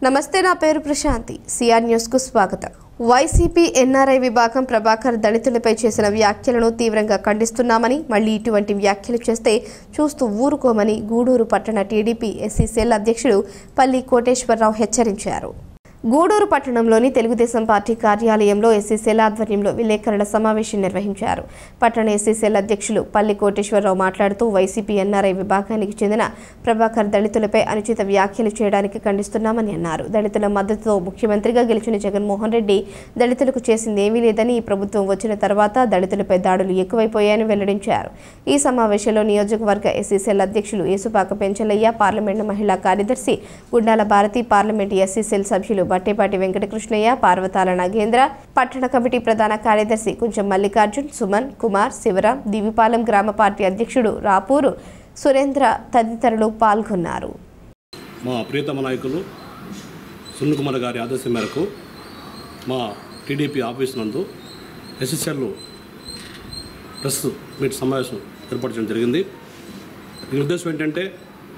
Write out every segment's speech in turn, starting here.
నమస్తే నా పేరు ప్రశాంతి సిఆర్ న్యూస్ కు స్వాగతం వైసీపీ ఎన్ఆర్ఐ విభాగం ప్రభాకర్ దళితులపై చేసిన వ్యాఖ్యలను తీవ్రంగా ఖండిస్తున్నామని మళ్ళీ ఇటువంటి వ్యాఖ్యలు చేస్తే చూస్తూ ఊరుకోమని గూడూరు పట్టణ టీడీపీ ఎస్సీ సెల్ అధ్యక్షుడు పల్లి కోటేశ్వరరావు హెచ్చరించారు గూడూరు పట్టణంలోని తెలుగుదేశం పార్టీ కార్యాలయంలో ఎస్సీ సెల్ ఆధ్వర్యంలో విలేకరుల సమావేశం నిర్వహించారు పట్టణ ఎస్సీ సెల్ అధ్యక్షులు పల్లి కోటేశ్వరరావు మాట్లాడుతూ వైసీపీ ఎన్ఆర్ఐ విభాగానికి చెందిన ప్రభాకర్ దళితులపై అనుచిత వ్యాఖ్యలు చేయడానికి ఖండిస్తున్నామని అన్నారు దళితుల మద్దతుతో ముఖ్యమంత్రిగా గెలిచిన జగన్మోహన్ రెడ్డి దళితులకు చేసింది ఏమీ లేదని ఈ ప్రభుత్వం వచ్చిన తర్వాత దళితులపై దాడులు ఎక్కువైపోయాయని వెల్లడించారు ఈ సమావేశంలో నియోజకవర్గ ఎస్సీ సెల్ అధ్యక్షులు యేసుపాక పెంచలయ్య పార్లమెంటు మహిళా కార్యదర్శి Gundala Bharathi parliament SC cell సభ్యులు బట్టేపాటి వెంకటకృష్ణయ్య పార్వతాల నాగేంద్ర పట్టణ కమిటీ ప్రధాన కార్యదర్శి కుంచెం మల్లికార్జున్ సుమన్ కుమార్ శివరాం దివిపాలెం గ్రామ పార్టీ అధ్యక్షుడు రాపూరు సురేంద్ర తదితరులు పాల్గొన్నారు మా ప్రియతమ నాయకులు సునీల్ కుమార్ గారి ఆదేశం మేరకు మా టీడీపీ ఆఫీస్ నందు ఎస్ఎస్ఎల్ ప్రెస్ మీట్ సమావేశం ఏర్పాటు చేయడం జరిగింది దీని ఉద్దేశం ఏంటంటే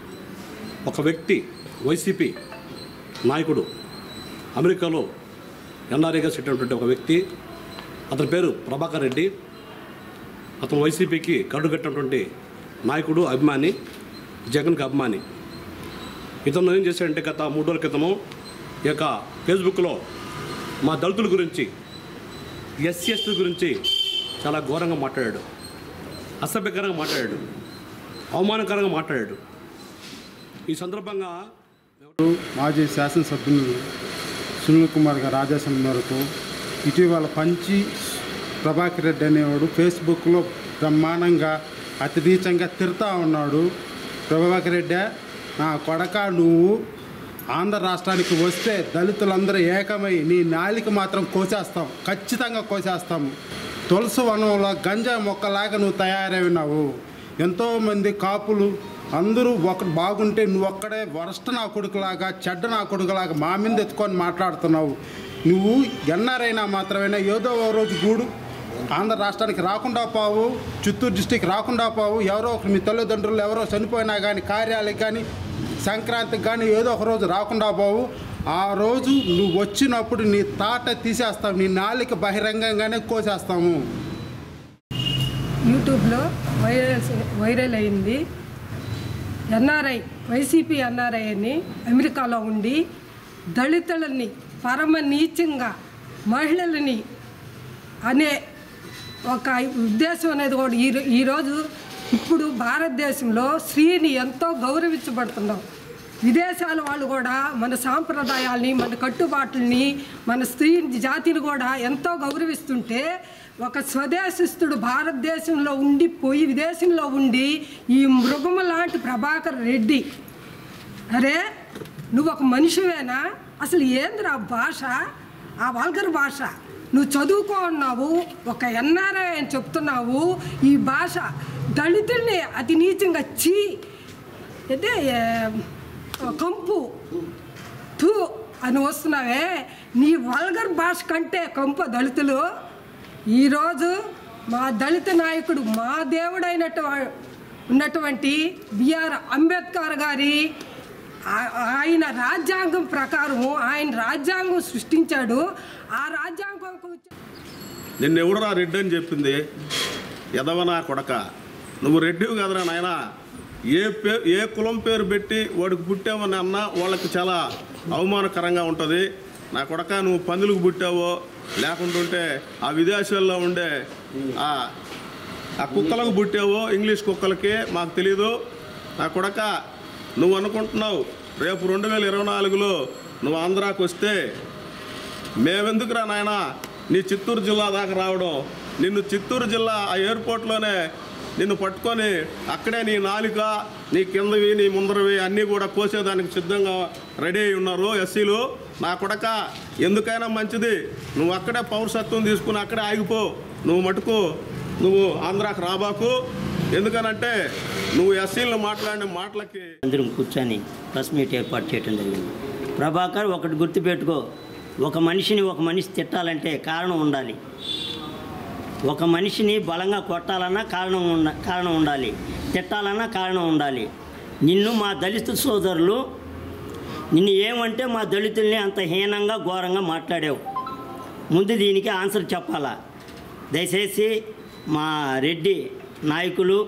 ఒక వ్యక్తి వైసీపీ నాయకుడు అమెరికాలో ఎన్ఆర్ఏగా సెట్ అయినటువంటి ఒక వ్యక్తి అతని పేరు ప్రభాకర్ రెడ్డి అతను వైసీపీకి కట్టుకట్టినటువంటి నాయకుడు అభిమాని జగన్కి అభిమాని ఇతను ఏం చేశాడంటే గత మూడు రోజుల క్రితము ఈ యొక్క ఫేస్బుక్లో మా దళితుల గురించి ఎస్సీ ఎస్టీ గురించి చాలా ఘోరంగా మాట్లాడాడు అసభ్యకరంగా మాట్లాడాడు అవమానకరంగా మాట్లాడాడు ఈ సందర్భంగా మాజీ శాసనసభ్యులు సునీల్ కుమార్ గారి ఆదేశం మేరకు ఇటీవల పంచి ప్రభాకర్ రెడ్డి అనేవాడు ఫేస్బుక్లో బ్రహ్మాండంగా అతి నీచంగా తిడతా ఉన్నాడు ప్రభాకర్ రెడ్డి నా కొడక నువ్వు ఆంధ్ర రాష్ట్రానికి వస్తే దళితులందరూ ఏకమై నీ నాలిక మాత్రం కోసేస్తాం ఖచ్చితంగా కోసేస్తాం తులసి వనంలో గంజా మొక్కలాగా నువ్వు తయారైనావు ఎంతోమంది కాపులు అందరూ ఒక బాగుంటే నువ్వు ఒక్కడే వరస్ట్ నా కొడుకులాగా చెడ్డ నా కొడుకులాగా మా మీద ఎత్తుకొని మాట్లాడుతున్నావు నువ్వు ఎన్నారైనా మాత్రమేనా ఏదో ఓ రోజు గూడు ఆంధ్ర రాష్ట్రానికి రాకుండా పోవు చిత్తూరు డిస్టిక్ రాకుండా పోవు ఎవరో ఒక మీ తల్లిదండ్రులు ఎవరో చనిపోయినా కానీ కార్యాలకి కానీ సంక్రాంతికి కానీ ఏదో ఒక రోజు రాకుండా పోవు ఆ రోజు నువ్వు వచ్చినప్పుడు నీ తాట తీసేస్తావు నీ నాలిక బహిరంగంగానే కోసేస్తాము యూట్యూబ్లో వైరల్ వైరల్ అయింది ఎన్ఆర్ఐ వైసీపీ ఎన్ఆర్ఐ అని అమెరికాలో ఉండి దళితులని పరమ నీచంగా మహిళలని అనే ఒక ఉద్దేశం అనేది కూడా ఈ ఈరోజు ఇప్పుడు భారతదేశంలో స్త్రీని ఎంతో గౌరవించబడుతున్నాం విదేశాల వాళ్ళు కూడా మన సాంప్రదాయాల్ని మన కట్టుబాట్లని మన స్త్రీ జాతిని కూడా ఎంతో గౌరవిస్తుంటే ఒక స్వదేశస్థుడు భారతదేశంలో ఉండిపోయి విదేశంలో ఉండి ఈ మృగము లాంటి ప్రభాకర్ రెడ్డి అరే నువ్వు ఒక మనిషివేనా అసలు ఏందిరా భాష ఆ వల్గర్ భాష నువ్వు చదువుకో ఉన్నావు ఒక ఎన్ఆర్ఐ అని చెప్తున్నావు ఈ భాష దళితుల్ని అతి నీచంగా చీ అయితే ఏ, కంపు థూ అని వస్తున్నావే నీ వల్గర్ భాష కంటే కంపు దళితులు ఈరోజు మా దళిత నాయకుడు మా దేవుడైనటు ఉన్నటువంటి బిఆర్ అంబేద్కర్ గారి ఆ- ఆయన రాజ్యాంగం ప్రకారము ఆయన రాజ్యాంగం సృష్టించాడు ఆ రాజ్యాంగం నిన్ను ఎవడురా రెడ్డి అని చెప్పింది ఎదవనా కొడక నువ్వు రెడ్డివి కదరా నాయన ఏ పే ఏ కులం పేరు పెట్టి వాడికి పుట్టావని అన్నా వాళ్ళకి చాలా అవమానకరంగా ఉంటుంది నా కొడక నువ్వు పందులకు పుట్టావో లేకుంటుంటే ఆ విదేశాల్లో ఉండే ఆ ఆ కుక్కలకు పుట్టావో ఇంగ్లీష్ కుక్కలకి మాకు తెలీదు నా కొడక నువ్వు అనుకుంటున్నావు రేపు రెండు వేల ఇరవై నాలుగులో నువ్వు ఆంధ్రాకి వస్తే మేమెందుకురా నాయన నీ చిత్తూరు జిల్లా దాకా రావడం నిన్ను చిత్తూరు జిల్లా ఆ ఎయిర్పోర్ట్లోనే నిన్ను పట్టుకొని అక్కడే నీ నాలుక నీ కిందవి నీ ముందరవి అన్నీ కూడా కోసేదానికి సిద్ధంగా రెడీ అయి ఉన్నారు ఎస్సీలు నా కొడక ఎందుకైనా మంచిది నువ్వు అక్కడే పౌరసత్వం తీసుకుని అక్కడే ఆగిపో నువ్వు మటుకు నువ్వు ఆంధ్రాకి రాబాకు ఎందుకనంటే నువ్వు ఎస్సీలను మాట్లాడిన మాటలకి అందరం కూర్చొని ప్రెస్ మీట్ ఏర్పాటు చేయడం జరిగింది ప్రభాకర్ ఒకటి గుర్తుపెట్టుకో ఒక మనిషిని ఒక మనిషి తిట్టాలంటే కారణం ఉండాలి ఒక మనిషిని బలంగా కొట్టాలన్నా కారణం ఉండ కారణం ఉండాలి తిట్టాలన్నా కారణం ఉండాలి నిన్ను మా దళిత సోదరులు నిన్ను ఏమంటే మా దళితుల్ని అంత హీనంగా ఘోరంగా మాట్లాడావు ముందు దీనికి ఆన్సర్ చెప్పాలా దయచేసి మా రెడ్డి నాయకులు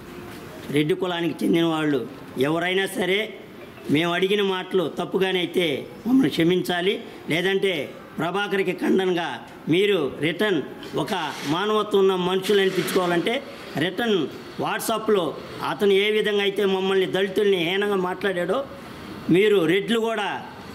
రెడ్డి కులానికి చెందిన వాళ్ళు ఎవరైనా సరే మేము అడిగిన మాటలు తప్పుగానే అయితే మమ్మల్ని క్షమించాలి లేదంటే ప్రభాకర్కి ఖండనగా మీరు రిటర్న్ ఒక మానవత్వం ఉన్న మనుషులు అనిపించుకోవాలంటే రిటర్న్ వాట్సాప్లో అతను ఏ విధంగా అయితే మమ్మల్ని దళితుల్ని హీనంగా మాట్లాడాడో మీరు రెడ్లు కూడా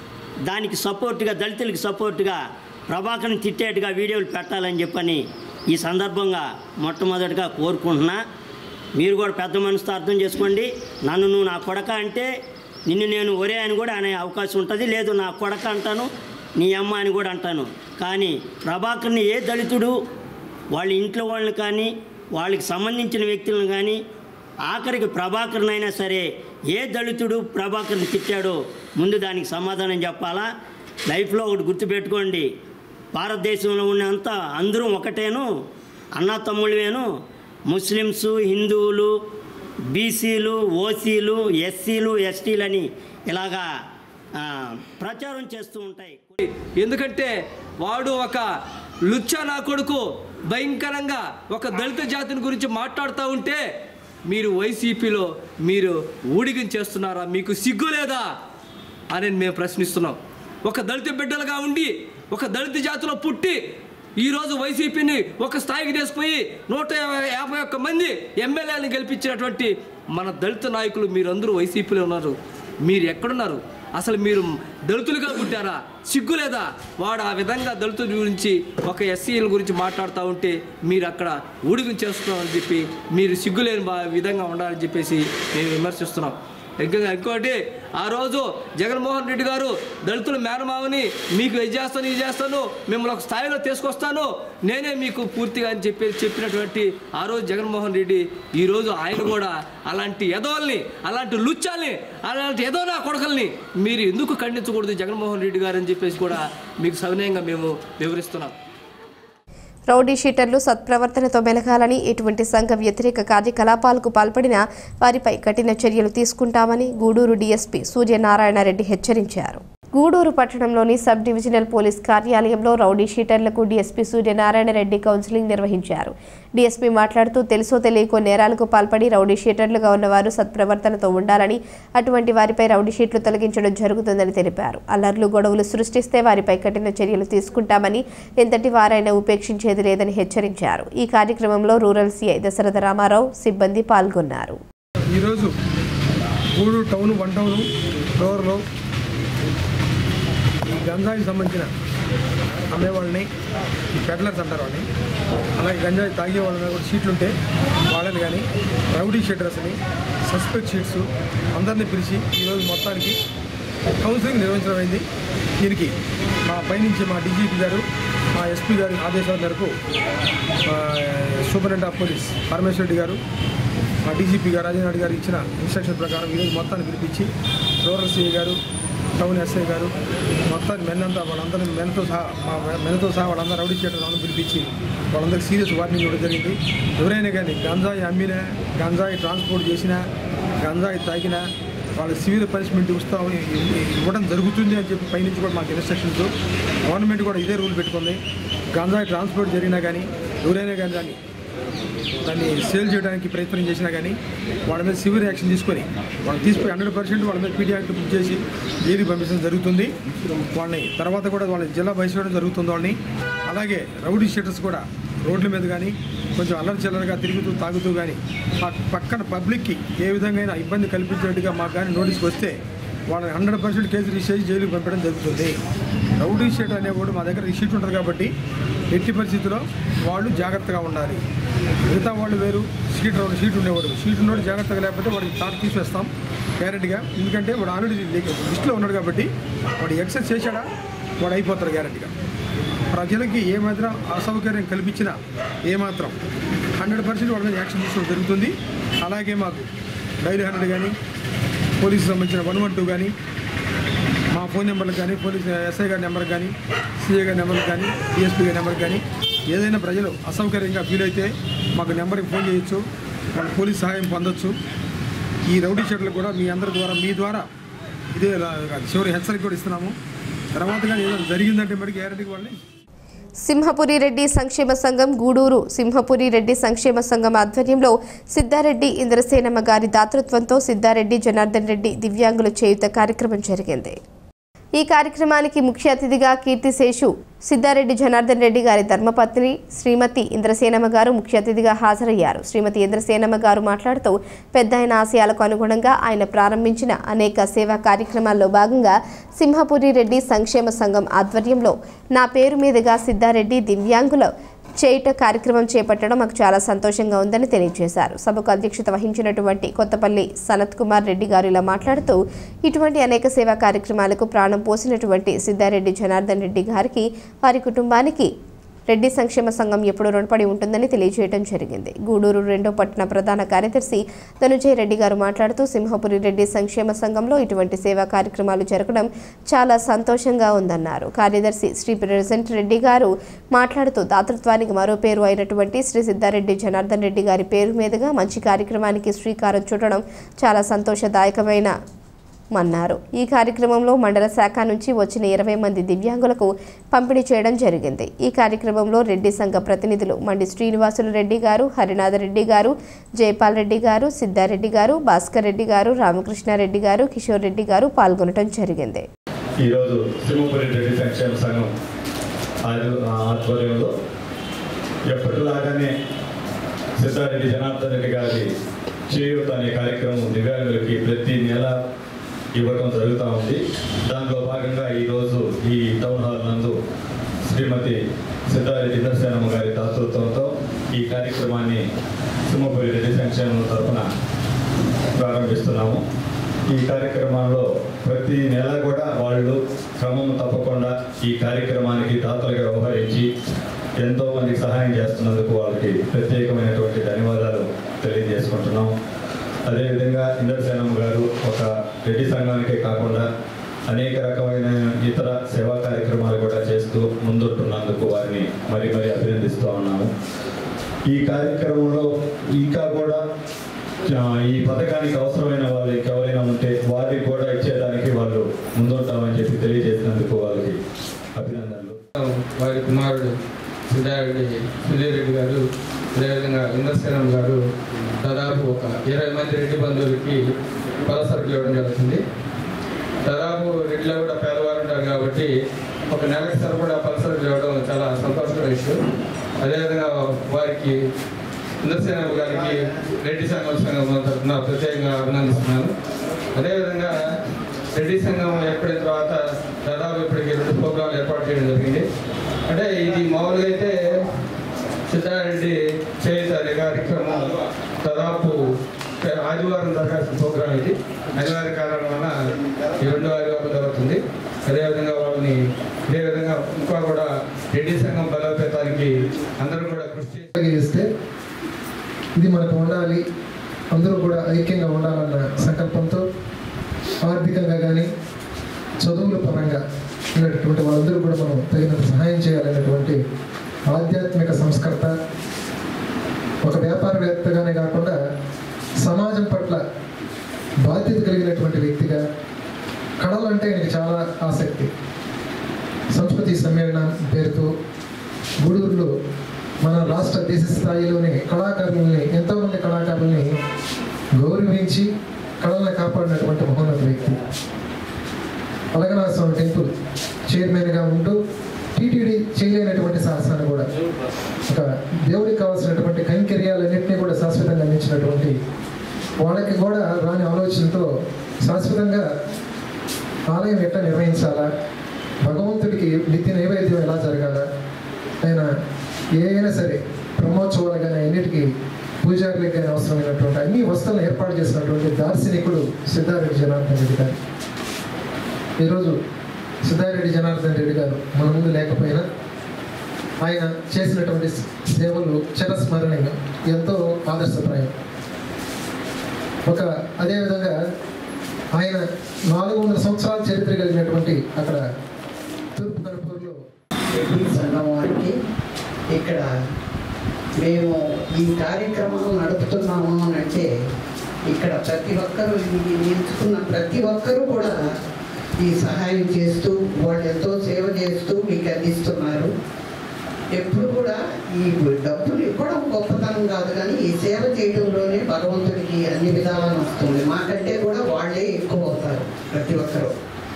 దానికి సపోర్ట్గా దళితులకి సపోర్ట్గా ప్రభాకర్ని తిట్టేట్టుగా వీడియోలు పెట్టాలని చెప్పని ఈ సందర్భంగా మొట్టమొదటిగా కోరుకుంటున్నా మీరు కూడా పెద్ద మనసుతో అర్థం చేసుకోండి నన్ను నువ్వు నా కొడక అంటే నిన్ను నేను ఒరే అని కూడా అనే అవకాశం ఉంటుంది లేదు నా కొడక అంటాను నీ అమ్మ అని కూడా అంటాను కానీ ప్రభాకర్ని ఏ దళితుడు వాళ్ళ ఇంట్లో వాళ్ళని కానీ వాళ్ళకి సంబంధించిన వ్యక్తులను కానీ ఆఖరికి ప్రభాకర్నైనా సరే ఏ దళితుడు ప్రభాకర్ని తిట్టాడో ముందు దానికి సమాధానం చెప్పాలా లైఫ్లో ఒకటి గుర్తుపెట్టుకోండి భారతదేశంలో ఉన్నంత అందరూ ఒకటేను అన్నా తమ్ముళ్ళవేను ముస్లిమ్స్ హిందువులు బీసీలు ఓసీలు ఎస్సీలు ఎస్టీలని ఇలాగా ఆ, ప్రచారం చేస్తూ ఉంటాయి ఎందుకంటే వాడు ఒక లుచ్చా నా కొడుకు భయంకరంగా ఒక దళిత జాతిని గురించి మాట్లాడుతూ ఉంటే మీరు వైసీపీలో మీరు ఊడిగం చేస్తున్నారా మీకు సిగ్గు లేదా అని మేము ప్రశ్నిస్తున్నాం ఒక దళిత బిడ్డలుగా ఉండి ఒక దళిత జాతిలో పుట్టి ఈరోజు వైసీపీని ఒక స్థాయికి తీసుకుపోయి నూట యాభై- యాభై ఒక్క మంది ఎమ్మెల్యేలను గెలిపించినటువంటి మన దళిత నాయకులు మీరందరూ వైసీపీలో ఉన్నారు మీరు ఎక్కడున్నారు అసలు మీరు దళితులుగా పుట్టారా సిగ్గు లేదా వాడు ఆ విధంగా దళితుల గురించి ఒక ఎస్సీల గురించి మాట్లాడుతూ ఉంటే మీరు అక్కడ ఊడిగం చేస్తున్నామని చెప్పి మీరు సిగ్గులేని బా- విధంగా ఉండాలని చెప్పేసి మేము విమర్శిస్తున్నాం ఇంకా ఇంకోటి ఆ రోజు జగన్మోహన్ రెడ్డి గారు దళితుల మేనమావని మీకు ఇది చేస్తాను ఇది చేస్తాను మిమ్మల్ని ఒక స్థాయిలో తీసుకొస్తాను నేనే మీకు పూర్తిగా అని చెప్పి చెప్పినటువంటి ఆ రోజు జగన్మోహన్ రెడ్డి ఈ రోజు ఆయన కూడా అలాంటి ఎదవల్ని అలాంటి లుచ్చాల్ని అలాంటి ఎదో నా కొడకల్ని మీరు ఎందుకు ఖండించకూడదు జగన్మోహన్ రెడ్డి గారు అని చెప్పేసి కూడా మీకు సవినయంగా మేము వివరిస్తున్నాం రౌడీ షీటర్లు సత్ప్రవర్తనతో మెలగాలని ఎటువంటి సంఘ వ్యతిరేక కార్యకలాపాలకు పాల్పడినా వారిపై కఠిన చర్యలు తీసుకుంటామని గూడూరు డీఎస్పీ సూర్యనారాయణరెడ్డి హెచ్చరించారు గూడూరు పట్టణంలోని సబ్ డివిజనల్ పోలీస్ కార్యాలయంలో రౌడీ షీటర్లకు డీఎస్పీ సూర్యనారాయణ రెడ్డి కౌన్సిలింగ్ నిర్వహించారు డీఎస్పీ మాట్లాడుతూ తెలుసో తెలియకో నేరాలకు పాల్పడి రౌడీ షీటర్లుగా ఉన్నవారు సత్ప్రవర్తనతో ఉండాలని అటువంటి వారిపై రౌడీ షీట్లు తొలగించడం జరుగుతుందని తెలిపారు అల్లర్లు గొడవలు సృష్టిస్తే వారిపై కఠిన చర్యలు తీసుకుంటామని ఎంతటి వారైనా ఉపేక్షించేది లేదని హెచ్చరించారు ఈ కార్యక్రమంలో రూరల్ సీఐ దశరథ రామారావు సిబ్బంది పాల్గొన్నారు ఈరోజు గూడూరు టౌన్ వన్ టౌన్ ఫ్లోర్లో ఈ గంజాయికి సంబంధించిన అమ్మేవాళ్ళని ఈ పెడ్లర్స్ అంటారు వాళ్ళని అలాగే గంజాయి తాగే వాళ్ళ మీద కూడా షీట్లు ఉంటే వాళ్ళని కానీ రౌడీ షీటర్స్ని సస్పెక్ట్ షీట్స్ అందరినీ పిలిచి ఈరోజు మొత్తానికి కౌన్సిలింగ్ నిర్వహించడం అయింది దీనికి మా పైనుంచి మా డీజీపీ గారు మా ఎస్పీ గారి ఆదేశాల మేరకు మా superintendent of police Parameswara Reddy గారు మా డీజీపీ గారు రాజేనాయుడు గారు ఇచ్చిన ఇన్స్ట్రక్షన్ ప్రకారం ఈరోజు మొత్తాన్ని పిలిపించి రూరల్ సిఐ గారు టౌన్ ఎస్ఐ గారు మొత్తాన్ని మెన్నంతా వాళ్ళందరినీ మెన్తో సహా మా మెన్తో సహా వాళ్ళందరూ రౌడీ చేయడం వాళ్ళని పిలిపించి వాళ్ళందరికీ సీరియస్ వార్నింగ్ ఇవ్వడం జరిగింది ఎవరైనా కానీ గంజాయి అమ్మినా గంజాయి ట్రాన్స్పోర్ట్ చేసినా గంజాయి తాగినా వాళ్ళ సివిల్ పనిష్మెంట్ ఇస్తాం ఇవ్వడం జరుగుతుంది అని చెప్పి పైనుంచి కూడా మాకు ఇన్స్ట్రక్షన్స్ గవర్నమెంట్ కూడా ఇదే రూల్ పెట్టుకుంది గంజాయి ట్రాన్స్పోర్ట్ జరిగినా కానీ ఎవరైనా కానీ దాన్ని దాన్ని సేల్ చేయడానికి ప్రయత్నం చేసినా కానీ వాళ్ళ మీద సివియర్ యాక్షన్ తీసుకొని వాళ్ళని తీసుకుని హండ్రెడ్ పర్సెంట్ వాళ్ళ మీద పీడీ యాక్ట్ బుక్ చేసి జైలుకి పంపించడం జరుగుతుంది వాళ్ళని తర్వాత కూడా వాళ్ళని జిల్లా బహిష్కరణ జరుగుతుంది వాళ్ళని అలాగే రౌడీ షీటర్స్ కూడా రోడ్ల మీద కానీ కొంచెం అల్లరి చిల్లరగా తిరుగుతూ తాగుతూ కానీ పక్- పక్కన పబ్లిక్కి ఏ విధంగా ఇబ్బంది కల్పించినట్టుగా మాకు కానీ నోటీస్కి వస్తే వాళ్ళని హండ్రెడ్ పర్సెంట్ కేసు రిజిస్టర్ చేసి జైలుకి పంపడం జరుగుతుంది రౌడీ షీట్ అనేవాడు మా దగ్గర రిసీట్ ఉంటుంది కాబట్టి ఎట్టి పరిస్థితుల్లో వాళ్ళు జాగ్రత్తగా ఉండాలి మిగతా వాళ్ళు వేరు సీట్ రౌండ్ సీట్ ఉండేవాడు సీట్ ఉన్నవాడు జాగ్రత్తగా లేకపోతే వాడికి తాట తీసేస్తాం గ్యారెంటీగా ఎందుకంటే వాడు ఆల్రెడీ లిస్టులో ఉన్నాడు కాబట్టి వాడు ఎక్సెస్ చేశాడా వాడు అయిపోతాడు గ్యారెంటీగా ప్రజలకి ఏమాత్రం అసౌకర్యం కల్పించినా ఏమాత్రం హండ్రెడ్ పర్సెంట్ వాళ్ళ మీద యాక్షన్ తీసుకోవడం జరుగుతుంది అలాగే మాకు డైలీ హండ్రెడ్ కానీ పోలీసు సంబంధించిన వన్ వన్ టూ కానీ మా ఫోన్ నెంబర్లకు కానీ పోలీస్ ఎస్ఐ గారి నెంబర్కి కానీ సిఐ గారి నెంబర్కి కానీ డిఎస్పీ గారి నెంబర్కి కానీ ఏదైనా ప్రజలు అసౌకర్యంగా ఫీల్ అయితే మాకు నెంబర్కి ఫోన్ చేయొచ్చు వాళ్ళ పోలీస్ సహాయం పొందొచ్చు ఈ రౌడీ షీట్లు కూడా మీ అందరి ద్వారా మీ ద్వారా ఇదే లా- చివరి హెచ్చరిక కూడా ఇస్తున్నాము తర్వాత కానీ ఏదైనా జరిగిందంటే మరి గ్యారంటీకి వాళ్ళని సింహపురి రెడ్డి సంక్షేమ సంఘం గూడూరు సింహపురి రెడ్డి సంక్షేమ సంఘం ఆధ్వర్యంలో సిద్ధారెడ్డి ఇంద్రసేనమ్మ గారి దాతృత్వంతో సిద్ధారెడ్డి జనార్దన్ రెడ్డి దివ్యాంగుల చేయుత కార్యక్రమం జరిగింది ఈ కార్యక్రమానికి ముఖ్య అతిథిగా కీర్తిశేషు సిద్ధారెడ్డి జనార్దన్ రెడ్డి గారి ధర్మపత్ని శ్రీమతి ఇంద్రసేనమ్మ గారు ముఖ్య అతిథిగా హాజరయ్యారు శ్రీమతి ఇంద్రసేనమ్మ గారు మాట్లాడుతూ పెద్ద ఆయన ఆశయాలకు అనుగుణంగా ఆయన ప్రారంభించిన అనేక సేవా కార్యక్రమాల్లో భాగంగా సింహపురి రెడ్డి సంక్షేమ సంఘం ఆధ్వర్యంలో నా పేరు మీదుగా సిద్ధారెడ్డి దివ్యాంగుల చేయుట కార్యక్రమం చేపట్టడం మాకు చాలా సంతోషంగా ఉందని తెలియజేశారు సభకు అధ్యక్షత వహించినటువంటి కొత్తపల్లి సనత్ కుమార్ రెడ్డి గారు ఇలా మాట్లాడుతూ ఇటువంటి అనేక సేవా కార్యక్రమాలకు ప్రాణం పోసినటువంటి సిద్ధారెడ్డి జనార్దన్ రెడ్డి గారికి వారి కుటుంబానికి రెడ్డి సంక్షేమ సంఘం ఎప్పుడూ రుణపడి ఉంటుందని తెలియజేయడం జరిగింది గూడూరు రెండో పట్టణ ప్రధాన కార్యదర్శి ధనుంజయ రెడ్డి గారు మాట్లాడుతూ సింహపురి రెడ్డి సంక్షేమ సంఘంలో ఇటువంటి సేవా కార్యక్రమాలు జరగడం చాలా సంతోషంగా ఉందన్నారు కార్యదర్శి శ్రీ ప్రెజెంట్ రెడ్డి గారు మాట్లాడుతూ దాతృత్వానికి మరో పేరు అయినటువంటి శ్రీ సిద్ధారెడ్డి జనార్దన్ రెడ్డి గారి పేరు మీదుగా మంచి కార్యక్రమానికి శ్రీకారం చుట్టడం చాలా సంతోషదాయకమైన మన్నారు ఈ కార్యక్రమంలో మండల శాఖ నుంచి వచ్చిన ఇరవై మంది దివ్యాంగులకు పంపిణీ చేయడం జరిగింది ఈ కార్యక్రమంలో రెడ్డి సంఘ ప్రతినిధులు మండి శ్రీనివాసులు రెడ్డి గారు హరినాథ రెడ్డి గారు జయపాల్ రెడ్డి గారు సిద్ధారెడ్డి గారు భాస్కర్ రెడ్డి గారు రామకృష్ణారెడ్డి గారు కిషోర్ రెడ్డి గారు పాల్గొనడం జరిగింది ఈరోజు సింహపురి రెడ్డి సంక్షేమ సంఘం ఆధ్వ- ఆధ్వర్యంలో ఎప్పటిలాగానే సిద్ధారెడ్డి జనార్దన్ రెడ్డి గారి చేయూత అనే కార్యక్రమం దివ్యాంగులకి ప్రతి నెల ఇవ్వడం జరుగుతూ ఉంది దానిలో భాగంగా ఈరోజు ఈ టౌన్ హాల్ నందు శ్రీమతి సిద్ధారెడ్డి ఇంద్రసేనమ్మ గారి దాతృత్వంతో ఈ కార్యక్రమాన్ని సింహపురి రెడ్డి సంక్షేమం తరఫున ప్రారంభిస్తున్నాము ఈ కార్యక్రమంలో ప్రతి నెల కూడా వాళ్ళు క్రమం తప్పకుండా ఈ కార్యక్రమానికి దాతలుగా వ్యవహరించి ఎంతో మందికి సహాయం చేస్తున్నందుకు వాళ్ళకి ప్రత్యేకమైనటువంటి ధన్యవాదాలు తెలియజేసుకుంటున్నాం అదేవిధంగా ఇంద్రసేనమ్మ గారు ఒక రెడ్డి సంఘానికే కాకుండా అనేక రకమైన ఇతర సేవా కార్యక్రమాలు కూడా చేస్తూ ముందుంటున్నందుకు వారిని మరి మరి అభినందిస్తూ ఉన్నాము ఈ కార్యక్రమంలో ఇంకా కూడా ఆ, ఈ పథకానికి అవసరమైన వాళ్ళు ఇంకెవరైనా ఉంటే వారికి కూడా ఇచ్చేదానికి వాళ్ళు ముందుంటామని చెప్పి తెలియజేసినందుకు వాళ్ళకి అభినందనలు వారి కుమారుడు సిద్ధారెడ్డి సుధీరెడ్డి గారు అదేవిధంగా ఇంద్రసేనం గారు దాదాపు ఒక ఇరవై మంది రెడ్డి బంధువులకి పలసరుకులు ఇవ్వడం జరుగుతుంది దాదాపు రెడ్డిలో కూడా పేదవారు ఉంటారు కాబట్టి ఒక నెలకు సరిపడా పలసరుకులు ఇవ్వడం చాలా సంతోషకర విషయం అదేవిధంగా వారికి ఇంద్రసేన గారికి రెడ్డి సంఘం సంఘం తరఫున ప్రత్యేకంగా అభినందిస్తున్నాను అదేవిధంగా రెడ్డి సంఘం ఏర్పడిన తర్వాత దాదాపు ఇప్పటికి రెండు ప్రోగ్రాంలు ఏర్పాటు చేయడం జరిగింది అంటే ఇది మామూలుగా అయితే సిద్ధారెడ్డి చేయుత అనే కార్యక్రమం దాదాపు ఆదివారం జరగాల్సిన ప్రోగ్రాం ఇది అనివార్య కారణం వల్ల ఈ రెండు ఆదివారం జరుగుతుంది అదేవిధంగా వాళ్ళని ఇదే విధంగా ఇంకా కూడా రెడ్డి సంఘం బలోపేతానికి అందరూ కూడా కృషి చేసి ఇస్తే ఇది మనకు ఉండాలి అందరూ కూడా ఐక్యంగా ఉండాలన్న సంకల్పంతో ఆర్థికంగా కానీ చదువుల పరంగా ఉన్నటువంటి వాళ్ళందరూ కూడా మనం తగినంత సహాయం చేయాలనేటువంటి ఆధ్యాత్మిక సంస్కర్త ఒక వ్యాపారవేత్తగానే కాకుండా సమాజం పట్ల బాధ్యత కలిగినటువంటి వ్యక్తిగా కళలు అంటే ఆయనకి చాలా ఆసక్తి సంస్కృతి సమ్మేళనం పేరుతో గూడూరులో మన రాష్ట్ర దేశ స్థాయిలోని కళాకారులని ఎంతోమంది కళాకారుల్ని గౌరవించి కళలను కాపాడినటువంటి మహోన్నత వ్యక్తి అలగనాథ స్వామి టెంపుల్ చైర్మన్గా ఉంటూ టీటీడీ చేయలేనటువంటి సాహసాన్ని కూడా ఒక దేవుడికి కావాల్సినటువంటి కైంకర్యాలన్నింటినీ కూడా శాశ్వతంగా అందించినటువంటి వాళ్ళకి కూడా రాని ఆలోచనతో శాశ్వతంగా ఆలయం ఎట్లా నిర్వహించాలా భగవంతుడికి నిత్య నైవేద్యం ఎలా జరగాల ఆయన ఏ అయినా సరే బ్రహ్మోత్సవాలు కానీ అన్నిటికీ పూజారులకు కానీ అవసరమైనటువంటి అన్ని వస్తువులను ఏర్పాటు చేసినటువంటి దార్శనికుడు సిద్ధారెడ్డి జనార్దన్ రెడ్డి గారు ఈరోజు సిద్ధారెడ్డి జనార్దన్ రెడ్డి గారు మన ముందు లేకపోయినా ఆయన చేసినటువంటి సేవలు చిరస్మరణీయం ఎంతో ఆదర్శప్రాయం ఒక అదేవిధంగా ఆయన నాలుగు వందల సంవత్సరాల చరిత్ర కలిగినటువంటి అక్కడ తూర్పు కనుపూరులో రెడ్డి సంఘం వారికి ఇక్కడ మేము ఈ కార్యక్రమం నడుపుతున్నాము అని అంటే ఇక్కడ ప్రతి ఒక్కరూ ఇది ఎంచుకున్న ప్రతి ఒక్కరూ కూడా ఈ సహాయం చేస్తూ వాళ్ళు ఎంతో సేవ చేస్తూ మీకు అందిస్తున్నారు ఎప్పుడు కూడా ఈ డబ్బులు ఇవ్వడం గొప్పతనం కాదు కానీ ఈ సేవ చేయడంలోనే భగవంతుడికి అన్ని విధాలను వస్తుంది మాకంటే కూడా వాళ్ళే ఎక్కువ అవుతారు ప్రతి ఒక్కరు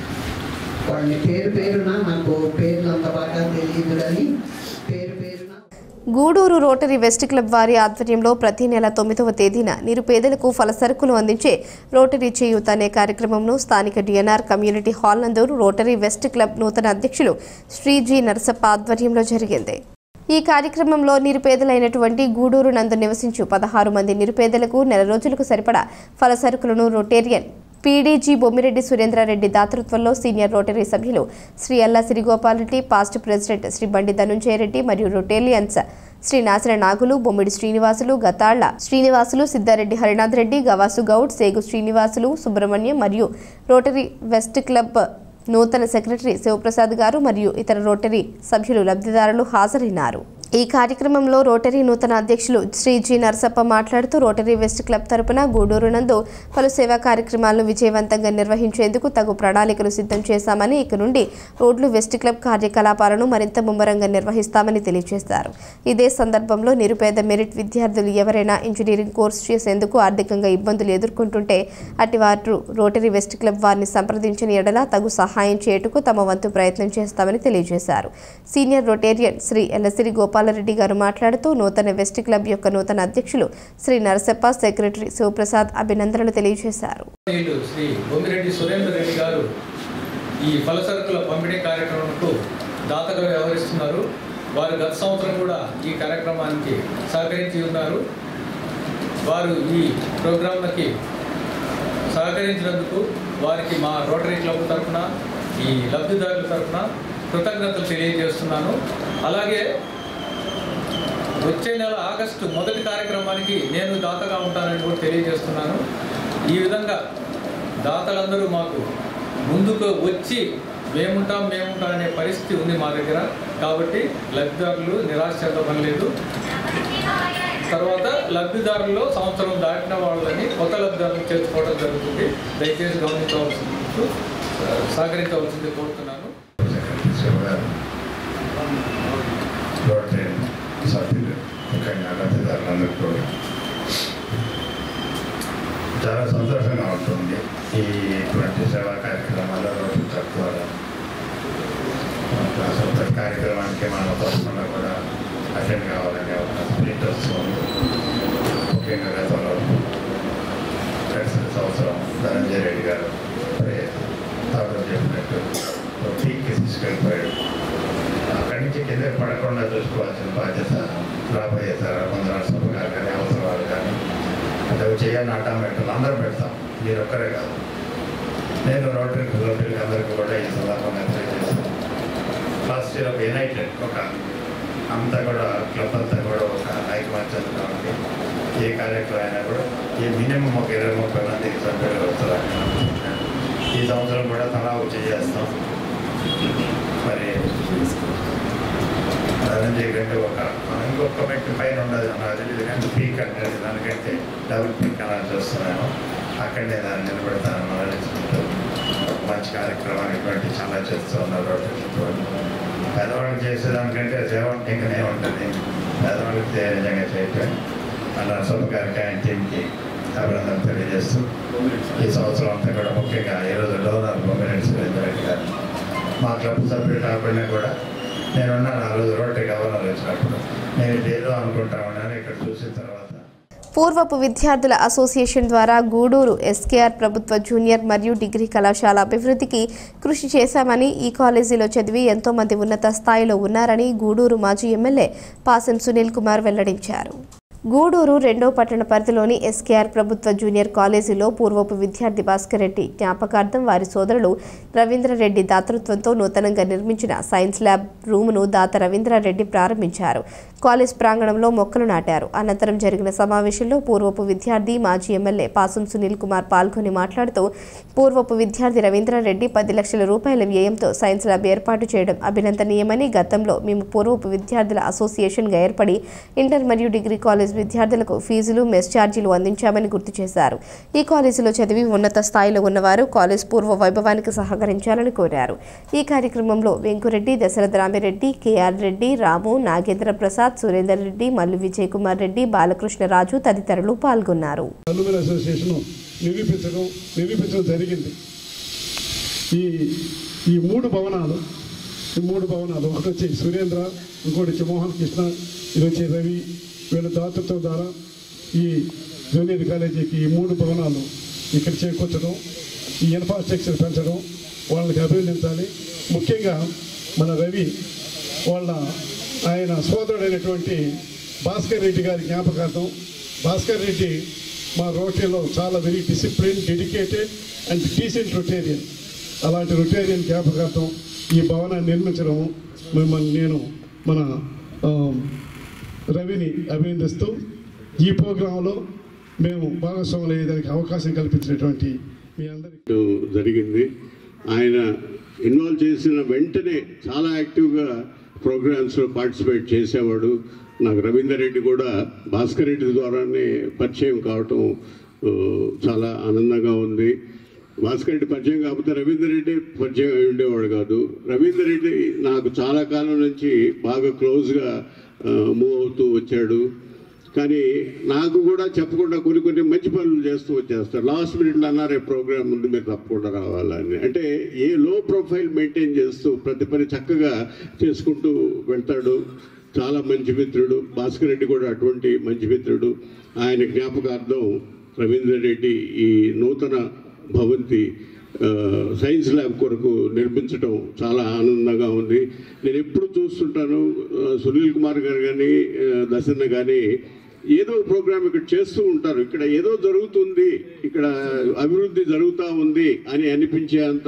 వాళ్ళని పేరు పేరున నాకు పేర్లు అంత బాగా తెలియదు కానీ పేరు పేరున గూడూరు రోటరీ వెస్ట్ క్లబ్ వారి ఆధ్వర్యంలో ప్రతి నెల తొమ్మిదవ తేదీన నిరుపేదలకు ఫలసరుకులు అందించే రోటరీ చేయూత అనే కార్యక్రమంను స్థానిక డిఎన్ఆర్ కమ్యూనిటీ హాల్ నందు రోటరీ వెస్ట్ క్లబ్ నూతన అధ్యక్షులు శ్రీ జి నరసప్ప ఆధ్వర్యంలో జరిగింది ఈ కార్యక్రమంలో నిరుపేదలైనటువంటి గూడూరు నందు నివసించు పదహారు మంది నిరుపేదలకు నెల రోజులకు సరిపడా ఫలసరుకులను రొటేరియన్ పీడీజీ బొమ్మిరెడ్డి సురేంద్రారెడ్డి దాతృత్వంలో సీనియర్ రోటరీ సభ్యులు శ్రీ అల్లా సిరిగోపాల్ రెడ్డి పాస్ట్ ప్రెసిడెంట్ శ్రీ బండి ధనుంజయ రెడ్డి మరియు రొటేలియన్స్ శ్రీ నాసర నాగులు బొమ్మిడి శ్రీనివాసులు గతాళ్ల శ్రీనివాసులు సిద్ధారెడ్డి హరినాథ్ రెడ్డి గవాసు గౌడ్ సేగు శ్రీనివాసులు సుబ్రహ్మణ్యం మరియు రోటరీ వెస్ట్ క్లబ్ నూతన సెక్రటరీ శివప్రసాద్ గారు మరియు ఇతర రోటరీ సభ్యులు లబ్ధిదారులు హాజరైనారు ఈ కార్యక్రమంలో రోటరీ నూతన అధ్యక్షులు శ్రీ జి నరసప్ప మాట్లాడుతూ రోటరీ వెస్ట్ క్లబ్ తరపున గూడూరు నందు పలు సేవా కార్యక్రమాలను విజయవంతంగా నిర్వహించేందుకు తగు ప్రణాళికలు సిద్ధం చేశామని ఇక నుండి రోడ్లు వెస్ట్ క్లబ్ కార్యకలాపాలను మరింత ముమ్మరంగా నిర్వహిస్తామని తెలియజేశారు ఇదే సందర్భంలో నిరుపేద మెరిట్ విద్యార్థులు ఎవరైనా ఇంజనీరింగ్ కోర్సు చేసేందుకు ఆర్థికంగా ఇబ్బందులు ఎదుర్కొంటుంటే అట్టి వారు రోటరీ వెస్ట్ క్లబ్ వారిని సంప్రదించిన ఎడల తగు సహాయం చేయుటకు తమ వంతు ప్రయత్నం చేస్తామని తెలియజేశారు సీనియర్ రొటేరియన్ శ్రీ ఎల్లసిరి గోపాలరెడ్డి గారు మాట్లాడుతూ నూతన వెస్ట్ క్లబ్ యొక్క నూతన అధ్యక్షులు శ్రీ నరసప్ప సెక్రటరీ శివప్రసాద్ అభినందనలు తెలియజేశారు వీళ్ళు శ్రీ బొమ్మిరెడ్డి సురేందర్ రెడ్డి గారు ఈ ఫలసరుకుల పంపిణీ కార్యక్రమంకు దాతగా వ్యవహరిస్తున్నారు వారు గత సంవత్సరం కూడా ఈ కార్యక్రమానికి సహకరించి ఉన్నారు వారు ఈ ప్రోగ్రాంలకి సహకరించినందుకు వారికి మా రోటరీ క్లబ్ తరఫున ఈ లబ్ధిదారుల తరఫున కృతజ్ఞతలు తెలియజేస్తున్నాను అలాగే వచ్చే నెల ఆగస్టు మొదటి కార్యక్రమానికి నేను దాతగా ఉంటానని కూడా తెలియజేస్తున్నాను ఈ విధంగా దాతలందరూ మాకు ముందుకు వచ్చి మేముంటాం మేముంటాం అనే పరిస్థితి ఉంది మా దగ్గర కాబట్టి లబ్ధిదారులు నిరాశ చెందడం లేదు తర్వాత లబ్ధిదారుల్లో సంవత్సరం దాటిన వాళ్ళని కొత్త లబ్ధిదారులు చేర్చుకోవడం జరుగుతుంది దయచేసి గమనించవలసింది సహకరించవలసింది కోరుతున్నాను రోటరీ సభ్యులు ముఖ్యంగా లబ్ధిదారులందరూ కూడా చాలా సంతోషంగా ఉంటుంది ఈ ఇటువంటి సేవా కార్యక్రమాల్లో రోడ్డు తక్కువ అసలు ప్రతి కార్యక్రమానికి మనం తప్పకుండా కూడా అటెండ్ కావాలనే ఒక స్పిరిట్ వస్తుంది ముఖ్యంగా గతంలో గడిచిన సంవత్సరం ధనంజయ రెడ్డి గారు తాపడం చెప్పినట్టు పీక్కి తీసుకెళ్ళిపోయాడు అక్కడి నుంచి కింద పడకుండా చూసుకోవాల్సిన బాధ్యత రాబోయే తరాలు ముందు సభ గారు కానీ అవసరాలు కానీ అంటే చేయాలని ఆటోమేటిక్ అందరం పెడతాం మీరు ఒక్కరే కాదు నేను రోటరీ రోటరీకి అందరికీ కూడా ఈ సందర్భంగా తెలియజేస్తాను లాస్ట్ ఇయర్ ఒక యునైటెడ్ ఒక అంతా కూడా క్లబ్ అంతా కూడా ఒక ఐకమత్యంగా ఉండి ఏ కార్యక్రమం అయినా కూడా ఈ మినిమం ఒక ఇరవై ముప్పై మందికి సభ్యులు వస్తారు ఈ సంవత్సరం కూడా తలా వచ్చి చేస్తాం మరి ధనంజయ్ కంటే ఒక ఇంకొక వ్యక్తి పైన ఉండదు నాకు తెలియదు కానీ పీక్ అంటే దానికంటే డబుల్ పీక్ అని చూస్తున్నాను అక్కడనే దాన్ని నిలబెడతాను ఆలోచించుకుంటూ మంచి కార్యక్రమాలు ఇటువంటి చాలా చేస్తూ ఉన్నారు రోడ్డు పేదవాళ్ళకి చేసేదానికంటే సేవ అంటే ఇంకనే ఉంటుంది పేదవాళ్ళకి చే- నిజంగా చేయటం అలా సొంత గారికి ఆయన టీంకి అభినందన తెలియజేస్తూ ఈ సంవత్సరం అంతా కూడా ముఖ్యంగా ఈరోజు డోనర్ బొమ్మిరెడ్డి సురేందర్ రెడ్డి గారు మా క్లబ్ సభ్యులు కాకుండా కూడా నేనున్నాను ఆ రోజు రోడ్డు గవర్నర్ వచ్చినప్పుడు నేను ఇది ఏదో అనుకుంటా ఉన్నాను ఇక్కడ చూసిన తర్వాత పూర్వపు విద్యార్థుల అసోసియేషన్ ద్వారా గూడూరు ఎస్కేఆర్ ప్రభుత్వ జూనియర్ మరియు డిగ్రీ కళాశాల అభివృద్ధికి కృషి చేశామని ఈ కాలేజీలో చదివి ఎంతో మంది ఉన్నత స్థాయిలో ఉన్నారని గూడూరు మాజీ ఎమ్మెల్యే పాసం సునీల్ కుమార్ వెల్లడించారు గూడూరు రెండో పట్టణ పరిధిలోని ఎస్కేఆర్ ప్రభుత్వ జూనియర్ కాలేజీలో పూర్వపు విద్యార్థి భాస్కర్ రెడ్డి జ్ఞాపకార్థం వారి సోదరులు రవీంద్రరెడ్డి దాతృత్వంతో నూతనంగా నిర్మించిన సైన్స్ ల్యాబ్ రూమును దాత రవీంద్రారెడ్డి ప్రారంభించారు కాలేజ్ ప్రాంగణంలో మొక్కలు నాటారు అనంతరం జరిగిన సమావేశంలో పూర్వపు విద్యార్థి మాజీ ఎమ్మెల్యే పాసం సునీల్ కుమార్ పాల్గొని మాట్లాడుతూ పూర్వపు విద్యార్థి రవీంద్రారెడ్డి పది లక్షల రూపాయల వ్యయంతో సైన్స్ ల్యాబ్ ఏర్పాటు చేయడం అభినందనీయమని గతంలో మేము పూర్వపు విద్యార్థుల అసోసియేషన్గా ఏర్పడి ఇంటర్ మరియు డిగ్రీ కాలేజ్ కాలేజ్ విద్యార్థులకు ఫీజులు మెస్ ఛార్జీలు అందించామని గుర్తు చేశారు ఈ కాలేజీలో చదివి ఉన్నత స్థాయిలో ఉన్నవారు కాలేజ్ పూర్వ వైభవానికి సహకరించాలని కోరారు ఈ కార్యక్రమంలో వెంకురెడ్డి దశరథ రామిరెడ్డి కేఆర్ రెడ్డి రాము నాగేంద్ర ప్రసాద్ సురేందర్ రెడ్డి మల్లు విజయ్ కుమార్ రెడ్డి బాలకృష్ణరాజు తదితరులు పాల్గొన్నారు అల్యూమిన్ అసోసియేషన్ నిరూపించడం నిరూపించడం జరిగింది ఈ ఈ మూడు భవనాలు ఈ మూడు భవనాలు ఒకటి వచ్చి సురేంద్ర ఇంకోటి వచ్చి మోహన్ కృష్ణ ఇది వచ్చి రవి వీళ్ళ దాతృత్వం ద్వారా ఈ జూనియర్ కాలేజీకి ఈ మూడు భవనాలు ఇక్కడ చేకూర్చడం ఈ ఇన్ఫ్రాస్ట్రక్చర్ పెంచడం వాళ్ళకి అభినందించాలి ముఖ్యంగా మన రవి వాళ్ళ ఆయన సోదరుడైనటువంటి భాస్కర్ రెడ్డి గారి జ్ఞాపకార్థం భాస్కర్ రెడ్డి మా రోటరీలో చాలా very discipline dedicated and decent rotarian అలాంటి రొటేరియన్ జ్ఞాపకార్థం ఈ భవనాన్ని నిర్మించడం మిమ్మల్ని నేను మన ఆ, రవిని అభినందిస్తూ ఈ ప్రోగ్రాంలో మేము భాగస్వాములు అయ్యేదానికి అవకాశం కల్పించినటువంటి మీ అందరికీ జరిగింది ఆయన ఇన్వాల్వ్ చేసిన వెంటనే చాలా యాక్టివ్గా ప్రోగ్రామ్స్లో పార్టిసిపేట్ చేసేవాడు నాకు రవీందర్ రెడ్డి కూడా భాస్కర్ రెడ్డి ద్వారానే పరిచయం కావటం ఆ, చాలా ఆనందంగా ఉంది భాస్కర్ రెడ్డి పరిచయం కాకపోతే రవీందర్ రెడ్డి పరిచయం అయి ఉండేవాడు కాదు రవీందర్ రెడ్డి నాకు చాలా కాలం నుంచి బాగా క్లోజ్గా మూవ్ అవుతూ వచ్చాడు కానీ నాకు కూడా చెప్పకుండా కొన్ని కొన్ని మంచి పనులు చేస్తూ వచ్చేస్తాడు లాస్ట్ మినిట్లో అన్నారు ప్రోగ్రామ్ ఉంది మీరు తప్పకుండా రావాలని అంటే ఏ లో ప్రొఫైల్ మెయింటైన్ చేస్తూ ప్రతి పని చక్కగా చేసుకుంటూ వెళ్తాడు చాలా మంచి మిత్రుడు భాస్కర్ రెడ్డి కూడా అటువంటి మంచి మిత్రుడు ఆయన జ్ఞాపకార్థం రవీందర్ రెడ్డి ఈ నూతన భవంతి ఆ, సైన్స్ ల్యాబ్ కొరకు నిర్మించడం చాలా ఆనందంగా ఉంది నేను ఎప్పుడు చూస్తుంటాను ఆ, సునీల్ కుమార్ గారు కానీ ఆ, దశన్న కానీ ఏదో ప్రోగ్రామ్ ఇక్కడ చేస్తూ ఉంటారు ఇక్కడ ఏదో జరుగుతుంది ఇక్కడ అభివృద్ధి జరుగుతూ ఉంది అని అనిపించేంత